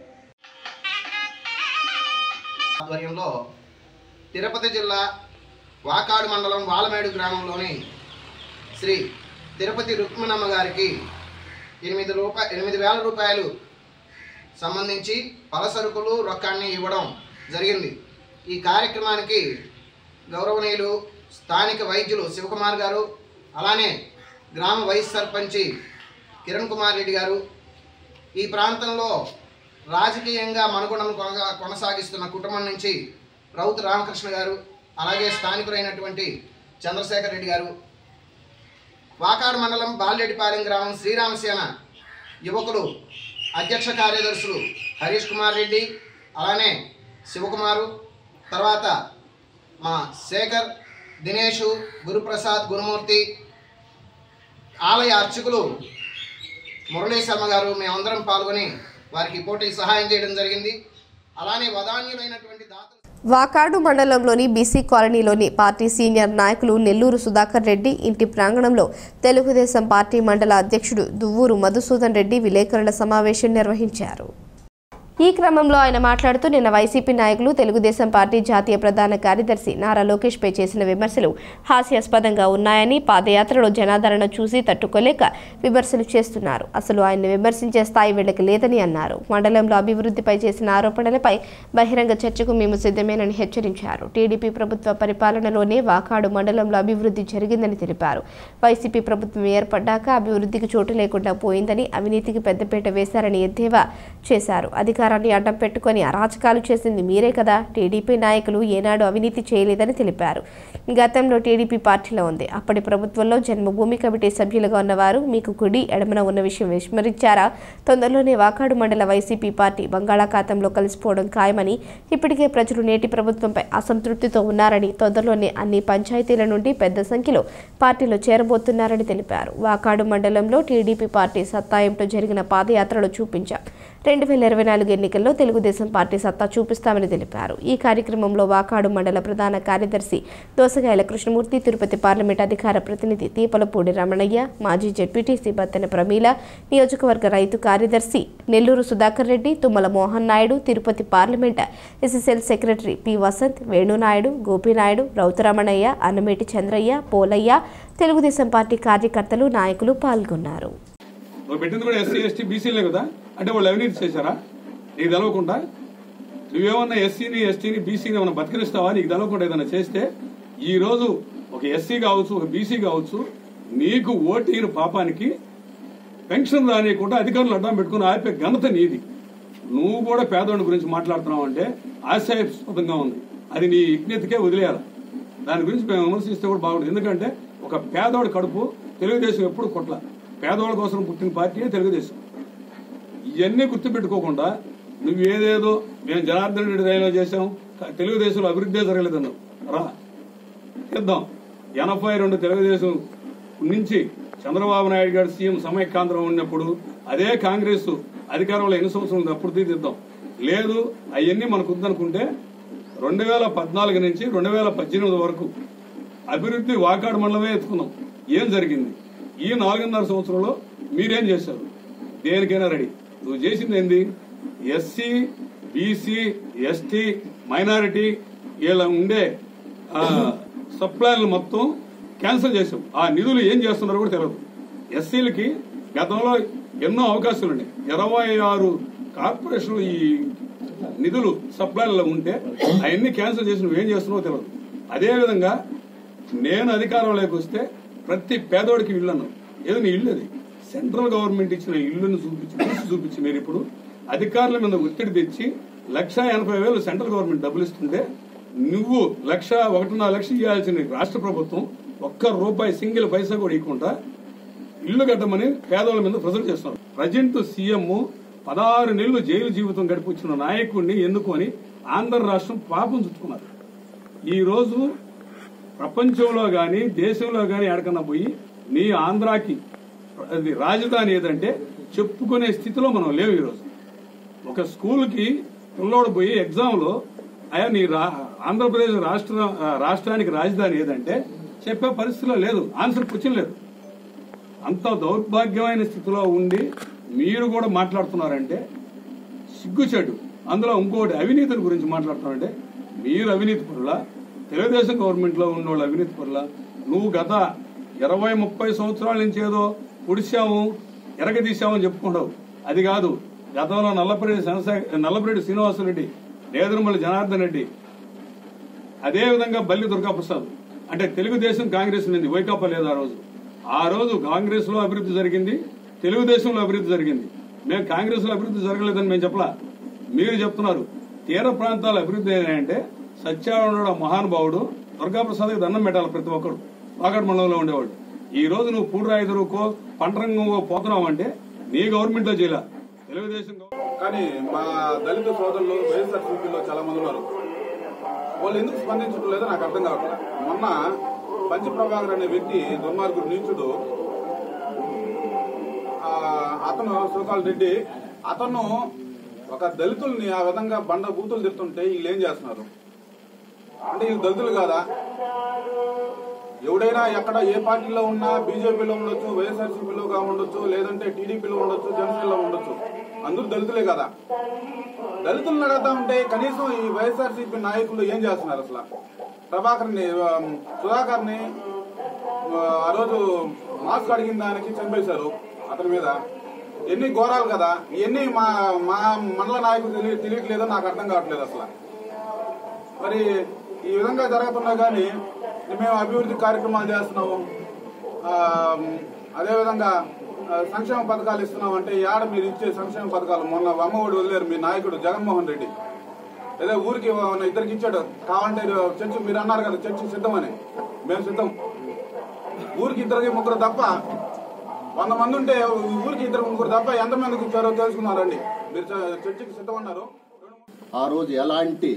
ఆధ్వర్యంలో తిరుపతి జిల్లా వాకాడు మండలం వాలమేడు గ్రామంలోని శ్రీ తిరుపతి రుక్మిణమ్మ గారికి ఎనిమిది రూపాయ ఎనిమిది వేల రూపాయలు సంబంధించి పలసరుకులు రొక్కాన్ని ఇవ్వడం జరిగింది ఈ కార్యక్రమానికి గౌరవనీయులు స్థానిక వైద్యులు శివకుమార్ గారు అలానే గ్రామ వైస్ సర్పంచి కిరణ్ కుమార్ రెడ్డి గారు ఈ ప్రాంతంలో రాజకీయంగా మనుగడను కొనగా- కొనసాగిస్తున్న కుటుంబం నుంచి రౌతు రామకృష్ణ గారు అలాగే స్థానికులైనటువంటి చంద్రశేఖర్ రెడ్డి గారు వాకాడు మండలం బాలరెడ్డిపాలెం గ్రామం శ్రీరామసేన యువకులు అధ్యక్ష కార్యదర్శులు హరీష్ కుమార్ రెడ్డి అలానే శివకుమారు తర్వాత మా శేఖర్ దినేషు గురుప్రసాద్ గురుమూర్తి ఆలయ అర్చకులు మురళీ శర్మ గారు మేమందరం పాల్గొని వారికి పోటీ సహాయం చేయడం జరిగింది అలానే వదాన్యులైనటువంటి దాతలు వాకాడు మండలంలోని బీసీ కాలనీలోని పార్టీ సీనియర్ నాయకులు నెల్లూరు సుధాకర్ రెడ్డి ఇంటి ప్రాంగణంలో తెలుగుదేశం పార్టీ మండల అధ్యక్షుడు దువ్వూరు మధుసూదన్ రెడ్డి విలేకరుల సమావేశం నిర్వహించారు ఈ క్రమంలో ఆయన మాట్లాడుతూ నిన్న వైసీపీ నాయకులు తెలుగుదేశం పార్టీ జాతీయ ప్రధాన కార్యదర్శి నారా లోకేష్ పై చేసిన విమర్శలు హాస్యాస్పదంగా ఉన్నాయని పాదయాత్రలో జనాదరణ చూసి తట్టుకోలేక విమర్శలు చేస్తున్నారు అసలు ఆయన్ని విమర్శించే స్థాయి వీళ్ళకి లేదని అన్నారు మండలంలో అభివృద్ధిపై చేసిన ఆరోపణలపై బహిరంగ చర్చకు మేము సిద్ధమేనని హెచ్చరించారు టీడీపీ ప్రభుత్వ పరిపాలనలోనే వాకాడు మండలంలో అభివృద్ధి జరిగిందని తెలిపారు వైసీపీ ప్రభుత్వం ఏర్పడ్డాక అభివృద్ధికి చోటు లేకుండా పోయిందని అవినీతికి పెద్దపీట వేశారని ఎద్దేవా చేశారు అధికార ప్రచారాన్ని అడ్డం పెట్టుకొని అరాచకాలు చేసింది మీరే కదా టీడీపీ నాయకులు ఏనాడు అవినీతి చేయలేదని తెలిపారు గతంలో టీడీపీ పార్టీలో ఉంది అప్పటి ప్రభుత్వంలో జన్మభూమి కమిటీ సభ్యులుగా ఉన్నవారు మీకు కుడి ఎడమన ఉన్న విషయం విస్మరించారా తొందరలోనే వాకాడు మండల వైసీపీ పార్టీ బంగాళాఖాతంలో కలిసిపోవడం ఖాయమని ఇప్పటికే ప్రజలు నేటి ప్రభుత్వంపై అసంతృప్తితో ఉన్నారని తొందరలోనే అన్ని పంచాయతీల నుండి పెద్ద సంఖ్యలో పార్టీలో చేరబోతున్నారని తెలిపారు వాకాడు మండలంలో టీడీపీ పార్టీ సత్తా ఏమిటో జరిగిన పాదయాత్రలో చూపించాం రెండు వేల ఇరవై నాలుగు ఎన్నికల్లో తెలుగుదేశం పార్టీ సత్తా చూపిస్తామని తెలిపారు ఈ కార్యక్రమంలో వాకాడు మండల ప్రధాన కార్యదర్శి దోసగాయల కృష్ణమూర్తి తిరుపతి పార్లమెంట్ అధికార ప్రతినిధి తీపలపూడి రమణయ్య మాజీ జడ్పీటీసీ బత్తెన ప్రమీల నియోజకవర్గ రైతు కార్యదర్శి Nellore Sudhakar Reddy Tummala Mohan Naidu Tirupati parliament SSL secretary P Vasanth Venunaidu Gopinaidu Rautaramanaiah Annameti Chandraiah Polaiah Telugudesam party కార్యకర్తలు నాయకులు పాల్గొన్నారు నువ్వు పెట్టింది కూడా ఎస్సీ ఎస్టీ బీసీలే కదా అంటే వాళ్ళు అవినీతి చేశారా నీకు తెలవకుండా నువ్వేమన్నా ఎస్సీని ఎస్టీని బీసీని ఏమన్నా బతికిరిస్తావా నీకు తెలవకుండా ఏదైనా చేస్తే ఈ రోజు ఒక ఎస్సీ కావచ్చు ఒక బీసీ కావచ్చు నీకు ఓటీని పాపానికి పెన్షన్ రానియకుండా అధికారులు అడ్డం పెట్టుకుని ఆపే ఘనత నీది నువ్వు కూడా పేదవాడి గురించి మాట్లాడుతున్నావు అంటే ఆశాస్పదంగా ఉంది అది నీ విజ్ఞతకే వదిలేయాలి దాని గురించి మేము విమర్శిస్తే కూడా బాగుంటుంది ఎందుకంటే ఒక పేదవాడి కడుపు తెలుగుదేశం ఎప్పుడు కొట్ల పేదవాళ్ళ కోసం పుట్టిన పార్టీ తెలుగుదేశం ఇవన్నీ గుర్తుపెట్టుకోకుండా నువ్వు ఏదేదో మేము జనార్దన్ రెడ్డి రైలో చేసాం క- తెలుగుదేశంలో అభివృద్ధి జరగలేదన్నావు రా చేద్దాం ఎనభై రెండు తెలుగుదేశం నుంచి చంద్రబాబు నాయుడు గారు సీఎం సమైక్యాంధ్రం ఉన్నప్పుడు అదే కాంగ్రెస్ అధికారంలో ఎన్ని సంవత్సరాలు ఉంది అప్పుడు తీద్దాం లేదు అవన్నీ మనకు వద్దనుకుంటే రెండు వేల పద్నాలుగు నుంచి రెండు వేల పద్దెనిమిది వరకు అభివృద్ధి వాకాడు మండలమే ఎత్తుకున్నాం ఏం జరిగింది ఈ నాలుగున్నర సంవత్సరంలో మీరేం చేశారు దేనికైనా రెడీ నువ్వు చేసింది ఏంది ఎస్సీ బీసీ ఎస్టీ మైనారిటీ ఇలా ఉండే సప్లైలు మొత్తం క్యాన్సిల్ చేసాం ఆ నిధులు ఏం చేస్తున్నారో కూడా తెలియదు ఎస్సీలకి గతంలో ఎన్నో అవకాశాలు ఉన్నాయి ఇరవై ఆరు కార్పొరేషన్లు ఈ నిధులు సప్లైలో ఉంటే అవన్నీ క్యాన్సిల్ చేసి నువ్వేం చేస్తున్నావో తెలియదు అదేవిధంగా నేను అధికారంలోకి వస్తే ప్రతి పేదోడికి ఇల్లు అన్నావు ఏదో నీ ఇల్లు అది సెంట్రల్ గవర్నమెంట్ ఇచ్చిన ఇల్లును చూపించి చూసి చూపించి మీరు ఇప్పుడు అధికారుల మీద ఒత్తిడి తెచ్చి లక్ష ఎనభై వేలు సెంట్రల్ గవర్నమెంట్ డబ్బులు ఇస్తుంటే నువ్వు లక్ష ఒకటిన్నర లక్ష ఇవ్వాల్సిన రాష్ట్ర ప్రభుత్వం ఒక్క రూపాయి సింగిల్ పైసా కూడా ఇవ్వకుండా ఇల్లు కట్టమని పేదవాళ్ళ మీద ప్రెజర్ చేస్తున్నారు ప్రజెంట్ సీఎం పదహారు నెలలు జైలు జీవితం గడిపించిన నాయకుడిని ఎన్నుకొని ఆంధ్ర రాష్ట్రం పాపం చుట్టుకున్నారు ఈ రోజు ప్రపంచంలో గాని దేశంలో గాని ఎడకన్నా పోయి నీ ఆంధ్రాకి అది రాజధాని ఏదంటే చెప్పుకునే స్థితిలో మనం లేవు ఈరోజు ఒక స్కూల్కి పిల్లోడు పోయి ఎగ్జామ్ లో అయ్యా నీ రా- ఆంధ్రప్రదేశ్ రాష్ట్ర రాష్ట్రానికి రాజధాని ఏదంటే చెప్పే పరిస్థితిలో లేదు ఆన్సర్ క్వశ్చన్ లేదు అంత దౌర్భాగ్యమైన స్థితిలో ఉండి మీరు కూడా మాట్లాడుతున్నారంటే సిగ్గుచెడు అందులో ఇంకోటి అవినీతిని గురించి మాట్లాడుతున్నారంటే మీరు అవినీతి పరులా తెలుగుదేశం గవర్నమెంట్ లో ఉన్న వాళ్ళు అవినీతి పరులా నువ్వు గత ఇరవై ముప్పై సంవత్సరాల నుంచి ఏదో పుడిశాము ఎరగదీశామని చెప్పుకుంటావు అది కాదు గతంలో నల్లపరెడ్డి శనశేఖ నల్లపరెడ్డి శ్రీనివాసరెడ్డి నేదురుమల్లి జనార్దన్ రెడ్డి అదే విధంగా బల్లి దుర్గాప్రసాద్ అంటే తెలుగుదేశం కాంగ్రెస్ ఉంది వైకాపా లేదు ఆ రోజు ఆ రోజు కాంగ్రెస్ లో అభివృద్ధి జరిగింది తెలుగుదేశంలో అభివృద్ధి జరిగింది మేము కాంగ్రెస్ లో అభివృద్ధి జరగలేదని మేము చెప్పలా మీరు చెప్తున్నారు తీర ప్రాంతాల అభివృద్ధి ఏంటంటే సత్యానంద మహానుభావుడు దుర్గాప్రసాద్కి దండం పెట్టాలి ప్రతి ఒక్కరు వాగడ్ మండలంలో ఉండేవాడు ఈ రోజు నువ్వు పూడ్రాయి ఎదురుకో పంట రంగంలో పోతున్నావు అంటే నీ గవర్నమెంట్ లో చేయాల తెలుగుదేశం గవర్నమెంట్ కానీ మా దళిత సోదరులు వైఎస్ఆర్ సిపిలో చాలా మంది ఉన్నారు వాళ్ళు ఎందుకు స్పందించడం లేదో నాకు అర్థం కావట్లేదు మొన్న పంచ ప్రభాకర్ అనే వ్యక్తి దుర్మార్గుడు నీచుడు ఆ, అతను శ్రీకాల్ రెడ్డి అతను ఒక దళితుల్ని ఆ విధంగా బండ బూతులు తిడుతుంటే వీళ్ళు ఏం చేస్తున్నారు అంటే వీళ్ళు దళితులు కాదా ఎవడైనా ఎక్కడ ఏ పార్టీలో ఉన్నా బీజేపీలో ఉండొచ్చు వైఎస్ఆర్సీపీలో ఉండొచ్చు లేదంటే టీడీపీలో ఉండొచ్చు జనసేనలో ఉండొచ్చు అందరూ దళితులే కదా దళితులను అడగతా ఉంటే కనీసం ఈ వైఎస్ఆర్సీపీ నాయకులు ఏం చేస్తున్నారు అసలు ప్రభాకర్ని ఆ, సుధాకర్ని ఆ, ఆ రోజు మాస్క్ అడిగిన దానికి చంపేశారు అతని మీద ఎన్ని ఘోరాలు కదా ఇవన్నీ మా మా మండల నాయకులు తెలియ తెలియట్లేదో నాకు అర్థం కావట్లేదు అసలు మరి ఈ విధంగా జరుగుతున్నా కానీ మేము అభివృద్ధి కార్యక్రమాలు చేస్తున్నాము ఆ, అదేవిధంగా ఆ, సంక్షేమ పథకాలు ఇస్తున్నాం అంటే యాడ మీరు ఇచ్చే సంక్షేమ పథకాలు మొన్న అమ్మఒడి వదిలేరు మీ నాయకుడు జగన్మోహన్ రెడ్డి ఏదో ఊరికి ఉన్న ఇద్దరికి ఇచ్చాడు కావాలంటే చర్చి మీరు అన్నారు కదా చర్చి సిద్ధమని మేము సిద్ధం ఊరికి ఇద్దరికి ముగ్గురు తప్ప వంద మంది ఉంటే ఊరికి ఇద్దరు ముగ్గురు తప్ప ఎంతమందికి ఇచ్చారో తెలుసుకున్నారండి మీరు చ- చర్చికి సిద్ధం అన్నారు ఆ రోజు ఎలాంటి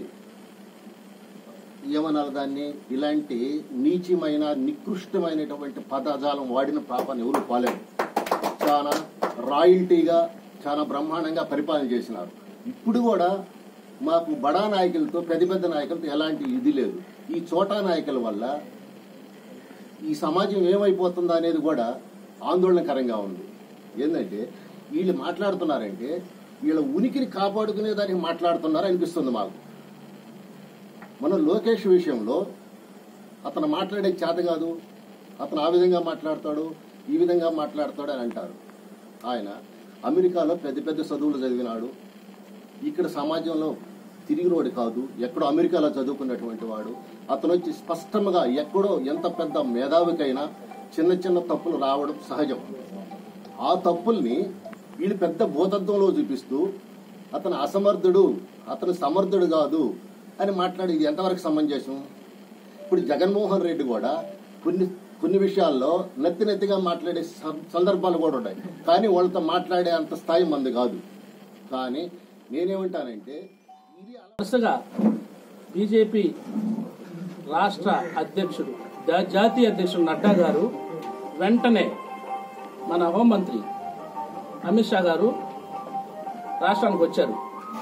ఏమనాలి దాన్ని ఇలాంటి నీచమైన నికృష్టమైనటువంటి పదజాలం వాడిన పాపాన్ని ఎవరు పాలేరు చాలా రాయల్టీగా చాలా బ్రహ్మాండంగా పరిపాలన చేసినారు ఇప్పుడు కూడా మాకు బడా నాయకులతో పెద్ద పెద్ద నాయకులతో ఎలాంటి ఇది లేదు ఈ చోటా నాయకుల వల్ల ఈ సమాజం ఏమైపోతుందో అనేది కూడా ఆందోళనకరంగా ఉంది ఏంటంటే వీళ్ళు మాట్లాడుతున్నారంటే వీళ్ళ ఉనికిని కాపాడుకునే దానికి మాట్లాడుతున్నారు అనిపిస్తుంది మాకు మన లోకేష్ విషయంలో అతను మాట్లాడే చేత కాదు అతను ఆ విధంగా మాట్లాడతాడు ఈ విధంగా మాట్లాడతాడు అని అంటారు ఆయన అమెరికాలో పెద్ద పెద్ద చదువులు చదివినాడు ఇక్కడ సమాజంలో తిరిగినోడు కాదు ఎక్కడో అమెరికాలో చదువుకున్నటువంటి వాడు అతను వచ్చి స్పష్టంగా ఎక్కడో ఎంత పెద్ద మేధావికైనా చిన్న చిన్న తప్పులు రావడం సహజం ఆ తప్పుల్ని వీళ్ళు పెద్ద భూతత్వంలో చూపిస్తూ అతను అసమర్థుడు అతను సమర్థుడు కాదు అని మాట్లాడి ఇది ఎంతవరకు సమంజసం ఇప్పుడు జగన్మోహన్ రెడ్డి కూడా కొన్ని కొన్ని విషయాల్లో నెత్తి నెత్తిగా మాట్లాడే సం- సందర్భాలు కూడా ఉన్నాయి కానీ వాళ్ళతో మాట్లాడే అంత స్థాయి మంది కాదు కానీ నేనేమంటానంటే వరుసగా బీజేపీ రాష్ట్ర అధ్యక్షుడు జా- జాతీయ అధ్యక్షుడు నడ్డా గారు వెంటనే మన హోంమంత్రి అమిత్ షా గారు రాష్ట్రానికి వచ్చారు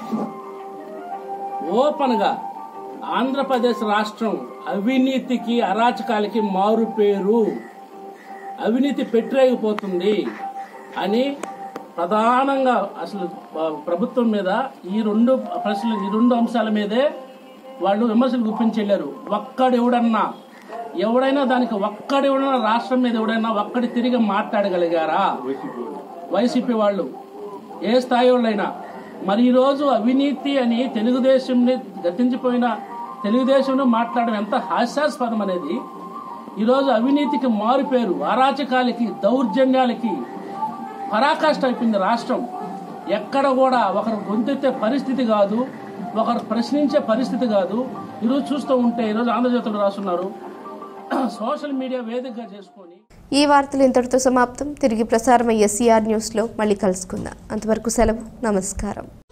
ఓపెన్గా ఆంధ్రప్రదేశ్ రాష్ట్రం అవినీతికి అరాచకాలకి మారు పేరు అవినీతి పెట్టరేగిపోతుంది అని ప్రధానంగా అసలు ఆ, ప్రభుత్వం మీద ఈ రెండు ప్రశ్నలు ఈ రెండు అంశాల మీదే వాళ్ళు విమర్శలు గుప్పించెళ్ళారు ఒక్కడెవడన్నా ఎవడైనా దానికి ఒక్కడెవడన్నా రాష్ట్రం మీద ఎవడైనా ఒక్కడి తిరిగి మాట్లాడగలిగారా వైసీపీ వాళ్ళు ఏ స్థాయి వాళ్ళైనా మరి ఈరోజు అవినీతి అని తెలుగుదేశంని గతించిపోయిన తెలుగుదేశంలో మాట్లాడడం ఎంత హాస్యాస్పదం అనేది ఈరోజు అవినీతికి మారుపేరు అరాచకాలకి దౌర్జన్యాలకి పరాకాష్ట అయిపోయింది రాష్ట్రం ఎక్కడ కూడా ఒకరు గొంతెత్తే పరిస్థితి కాదు ఒకరు ప్రశ్నించే పరిస్థితి కాదు ఈరోజు చూస్తూ ఉంటే ఈరోజు ఆంధ్రజ్యోతిలో రాస్తున్నారు సోషల్ మీడియా వేదికగా చేసుకొని ఈ వార్తలు ఇంతటితో సమాప్తం తిరిగి ప్రసారమయ్యే సిఆర్ న్యూస్లో మళ్ళీ కలుసుకుందాం అంతవరకు సెలవు నమస్కారం